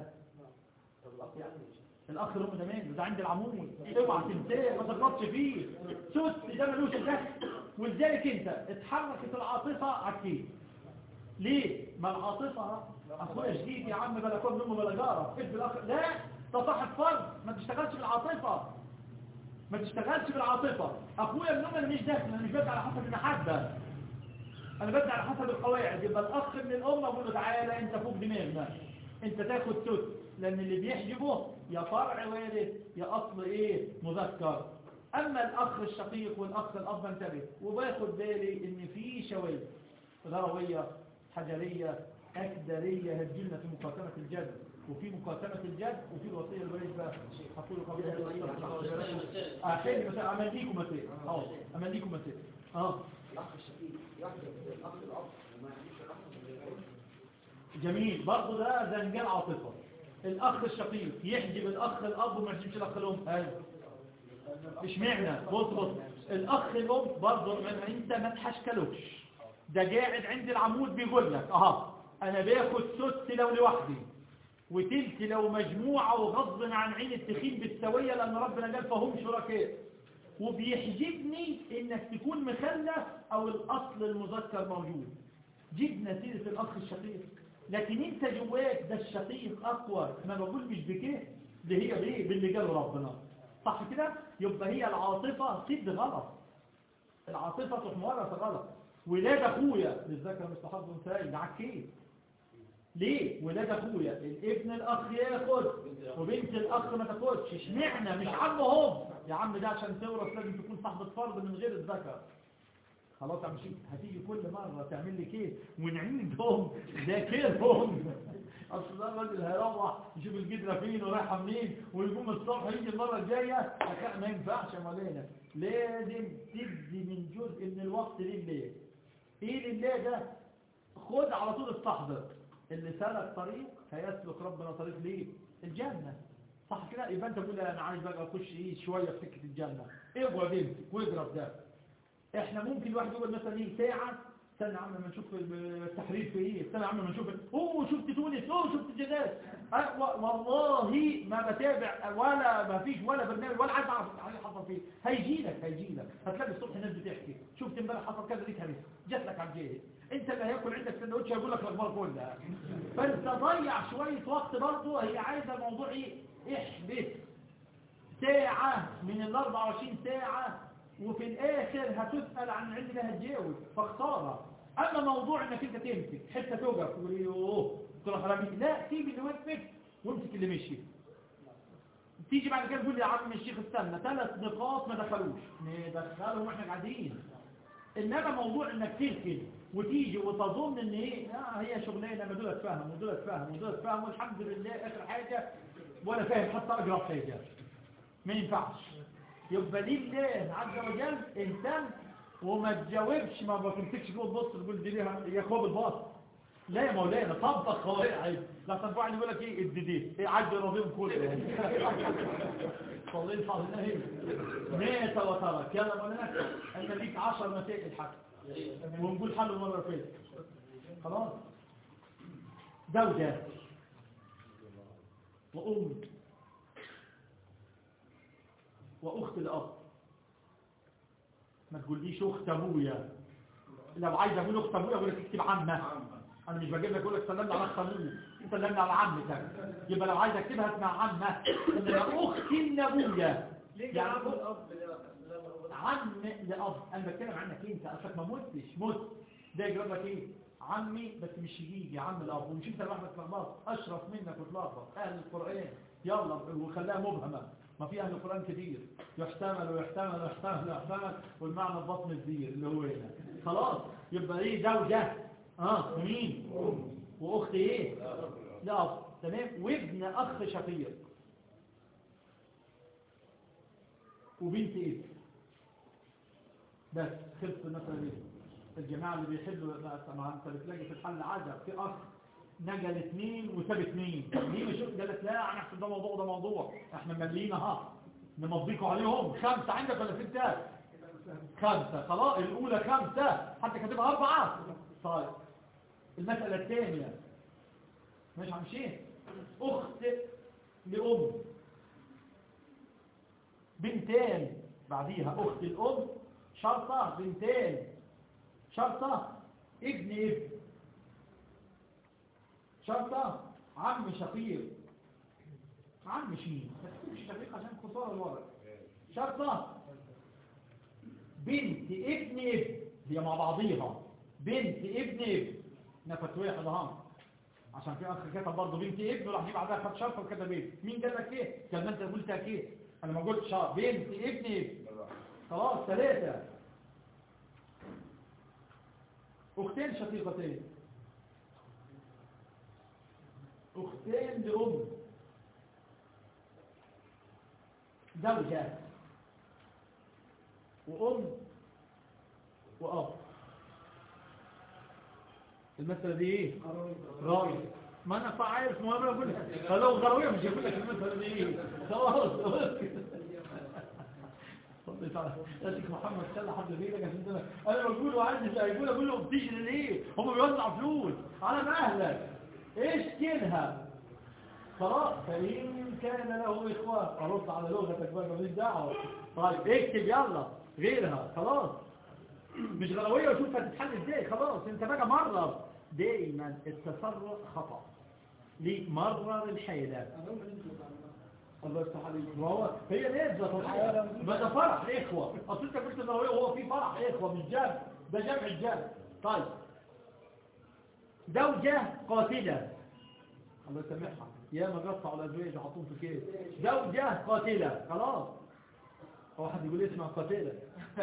الأخ الأم ده مين ده عند العموم اوعى تنساه ما تغلطش فيه سوس ده ملوش دخل ولذلك انت اتحركت العاطفة عكيد ليه ما العاطفة اخويا جديد يا عم بلا كون امه بلا جاره ابن الاخ لا ده صاحب فرد ما تشتغلش بالعاطفة ما تشتغلش بالعاطفة اخويا من امه مش داخل انا مش بدي على حسب المحبة انا بدي على حسب القواعد يبقى الاخ من الام اقول له تعالى انت فوق دماغنا انت تاخد سد لان اللي بيحجبه يا فرع وارث يا اصل ايه مذكر اما الاخ الشقيق والاخ الاب انتبه وباخد بالي ان في شواذ غروية حجرية أكدرية هتجيلنا في مقاتمة الجد وفي مقاتمة الجد وفي الوصية الواجبة هقول قبل هذا أحياني مثلا أمليكم مثلا اه أمليكم مثلا اه الأخ الشقيق يحجب الأخ الأب وما يحجبش الأخ الغير جميل برضه ده زنجان عاطفة الأخ الشقيق يحجب الأخ الأب وما يحجبش الأخ الأم أيوه اشمعنى بص بص الأخ الأم برضه ما- أنت ما تحشكلوش ده قاعد عند العمود بيقول لك اها انا باخد سدس لو لوحدي وتلت لو مجموعة وغض عن عين التخين بالسوية لأن ربنا قال فهم شركاء وبيحجبني انك تكون مخلف او الاصل المذكر موجود جبنا سيرة الاخ الشقيق لكن انت جواك ده الشقيق اقوى ما بقول مش بكيه ده هي بايه باللي قال ربنا صح كده يبقى هي العاطفة صد غلط العاطفة تحمرها غلط ولاد اخويا للذكر مثل حظ انثى ده عكيت ليه ولاد اخويا الابن الاخ ياخد وبنت الاخ ما تاخدش اشمعنى مش عمهم يا عم ده عشان تورث لازم تكون صاحبة فرض من غير الذكر خلاص يا عم شيخ هتيجي كل مرة تعمل لي كيف ونعيدهم ذاكرهم اصل ده الراجل هيروح يشوف الجدرة فين ورايحة منين ويقوم الصبح يجي المرة الجاية أخ- ما ينفعش يا مولانا لازم تدي من جزء من الوقت لله ايه لله ده خد على طول استحضر اللي سلك طريق هيسلك ربنا طريق ليه الجنة صح كده يبقى انت بتقول انا عايز بقى اخش ايه شويه في سكه الجنه اقعد امسك واضرب ده احنا ممكن الواحد يقول مثلا ايه ساعه استنى يا عم ما نشوف التحرير في ايه استنى يا عم ما نشوف اوه شفت تونس اوه شفت الجزائر أه و- والله ما بتابع ولا ما فيش ولا برنامج ولا عايز اعرف اللي حصل فيه هيجي لك هيجي لك هتلاقي الصبح الناس بتحكي شفت امبارح حصل كذا ليك هرس جات لك على الجاهز انت اللي هياكل عندك سندوتش هيقول لك الاخبار كلها فانت ضيع شويه وقت برضه هي عايزه موضوع ايه احبس ساعة من ال 24 ساعة وفي الآخر هتسأل عن العلم ده هتجاوب فخسارة أما موضوع إنك أنت تمسك حتة توقف تقول يوه تروح رامي لا سيب اللي وقفك وامسك اللي مشي تيجي بعد كده تقول لي يا عم الشيخ استنى ثلاث نقاط ما دخلوش ندخلهم واحنا قاعدين انما موضوع انك تركن وتيجي وتظن ان ايه آه هي شغلانه ما دول اتفهم ودول اتفهم ودول اتفهم والحمد لله اخر حاجه ولا فاهم حتى اقرب حاجه ما ينفعش يبقى لله عز وجل انسان وما تجاوبش ما بتمسكش جوه تبص تقول دي ليها يا اخوه بالباص لا يا مولانا طبق قواعد لا تنفعني يقول لك ايه الديدي ايه عد راضيهم كله صليت على النبي مات وترك يلا مولانا انت ليك 10 مسائل حتى ونقول حل المره اللي فاتت خلاص زوجة وأم وأخت الأب ما تقوليش أخت أبويا لو عايز أقول أخت أبويا أقول لك اكتب عمة أنا مش بجيب لك أقول لك سلمنا على أخت أبويا سلمنا على عمتك يبقى لو عايز أكتبها اسمها عمة إنما أخت النبوية ليه يعني جاب الاب عم لأب أنا بتكلم عنك أنت أصلك ما متش مت ده يجرب لك إيه عمي بس مش شقيقي عم الأب ومش أنت لوحدك تلخبط أشرف منك وتلخبط أهل القرآن يلا وخليها مبهمة ما في أهل القرآن كتير يحتمل ويحتمل ويحتمل ويحتمل والمعنى البطن الزير اللي هو هنا خلاص يبقى إيه زوجة اه ومين وأخت إيه لا تمام وابن أخ شقيق وبنت إيه بس خلص المسألة دي الجماعة اللي بيحلوا طبعا انت بتلاقي في الحل عجب في أخ نجل اثنين وساب اثنين ليه مش قال لك لا انا احسب ده موضوع ده موضوع احنا ملينا ها نمضيكوا عليهم خمسة عندك ولا ستة خمسة خلاص الأولى خمسة حتى كاتبها أربعة طيب المسألة الثانية مش عم شيء أخت لأم بنتين بعديها أخت الأم شرطة بنتين شرطة ابن ابن شرطة عم شقيق عم شين مش شقيق عشان خسارة الورق شرطة بنت ابن ابن هي مع بعضيها بنت ابن ابن نفت واحد اهم عشان في اخ كتب برضه بنت ابن وراح يجيب بعدها خد شرطه وكتب ايه مين قال لك ايه كان انت قلت اكيد انا ما قلتش شرط بنت ابن ابن خلاص ثلاثه اختين شقيقتين اختين لام زوجة وام واب المسألة دي ايه غاوي ما انا عارف ما انا بقول لو غاوية مش هقول لك المسألة دي ايه خلاص صليت على شيخ محمد سلة حد غيرك عشان كده انا بقول وعايز هيقول اقول له بتجري ليه هم بيوزعوا فلوس على مهلك ايش كلها خلاص فإن كان له إخوة أرد على لغتك بقى ماليش دعوة طيب اكتب يلا غيرها خلاص مش غلوية وشوف هتتحل ازاي خلاص انت بقى مرر دائما التسرع خطأ ليه مرر الحيلة الله يفتح عليك وهو هي نزلة طبعا ما ده فرح إخوة أصل أنت قلت إنه هو في فرح إخوة مش جاب ده جمع الجاب طيب زوجة قاتلة الله يسامحها يا ما قطعوا الأزواج وحطوهم في كيس زوجة قاتلة خلاص هو حد يقول اسمها قاتلة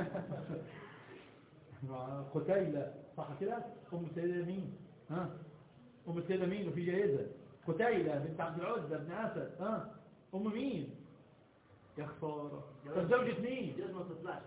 قتيلة صح كده أم سيدة مين ها أم سيدة مين وفي جائزة قتيلة بنت عبد العزة بن أسد ها أم مين يا خسارة طب زوجة مين ما تطلعش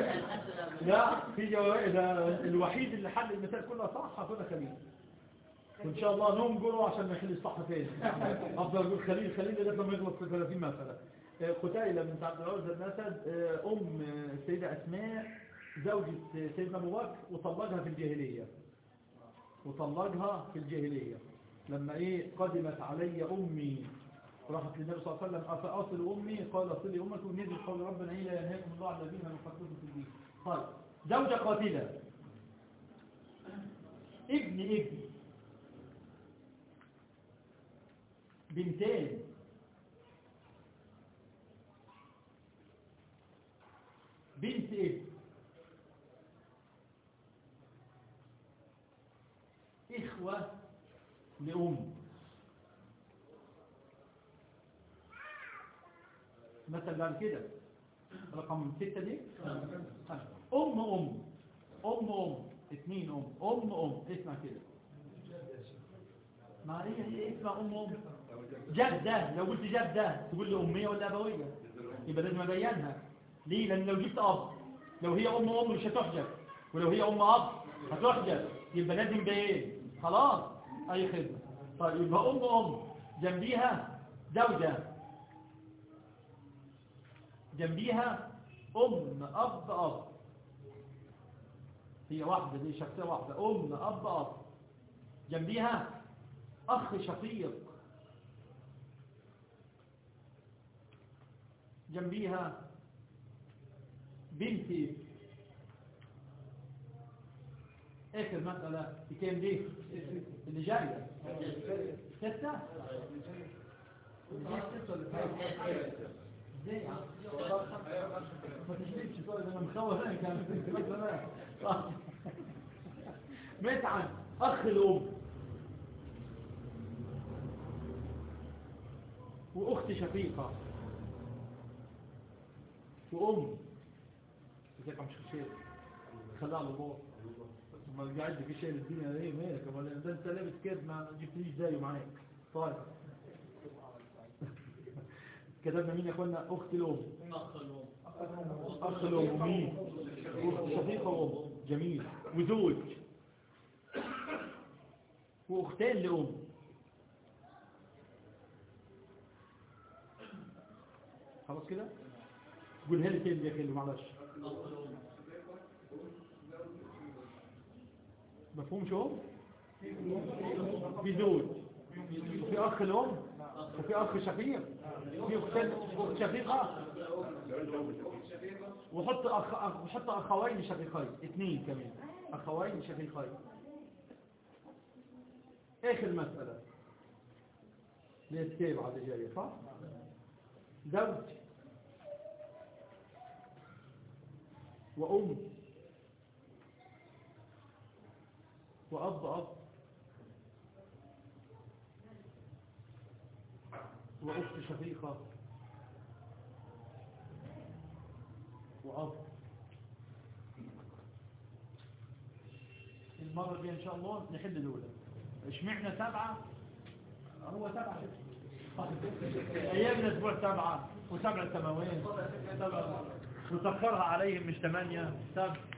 لا في جوائز الوحيد اللي حل المثال كله صح هكذا خليل وان شاء الله ننجره عشان نحل الصح تاني افضل اقول خليل خليل لغايه لما يغلط في 30 مساله آه، قتيلة بنت عبد العزى النسد آه، ام السيده اسماء زوجة سيدنا ابو بكر وطلقها في الجاهليه وطلقها في الجاهليه لما ايه قدمت علي امي راحت للنبي صلى الله عليه وسلم افاصل امي قال صلي امك ونزل قول ربنا ايه لا ينهاكم الله عن الذين لم يقتلوكم في الدين طيب زوجة قاتلة ابن ابن بنتين بنت ابن إخوة لأم مثلا بعد كده رقم ستة دي أم أم أم أم اثنين أم أم أم اسمع كده ما هي هي اسمها أم أم جدة لو قلت جدة تقول لي أمية ولا أبوية يبقى لازم أبينها ليه لأن لو جبت أب لو هي أم أم مش هتحجب ولو هي أم أب هتحجب يبقى لازم بإيه خلاص أي خدمة طيب يبقى أم أم جنبيها زوجة جنبيها أم أب أب هي واحدة دي شخصية واحدة أم أب أب جنبيها أخ شقيق جنبيها بنتي اخر مسألة في كام دي اللي جاية ستة اللي جاية ستة ولا ستة ازاي يا عم؟ ما تشربش طيب انا مخوف انا كان متعن اخ الام واخت شقيقة وام ازيك يا عم شيخ شيخ خليها على الله ما قاعد في شيء الدنيا ايه مالك امال ده انت لابس كده ما جبتنيش زيه معاك طيب كتبنا مين يا اخوانا اخت الام اخ الام ومين اخت شقيقه وام جميل وزوج واختين لام خلاص كده قولها لي تاني يا اخي اللي معلش مفهوم شو في زوج وفي اخ الام وفي اخ شقيق في اختين اخت شقيقه وحط اخ أخ- وحط اخوين شقيقين اثنين كمان اخوين شقيقين اخر مساله للسابعه اللي جايه صح زوج وام وأب أب وأخت شقيقة وأب المرة دي إن شاء الله نحل الأولى اشمعنا سبعة هو سبعة أيام الأسبوع سبعة وسبع سماوات سبعة وسخرها عليهم مش ثمانية سبع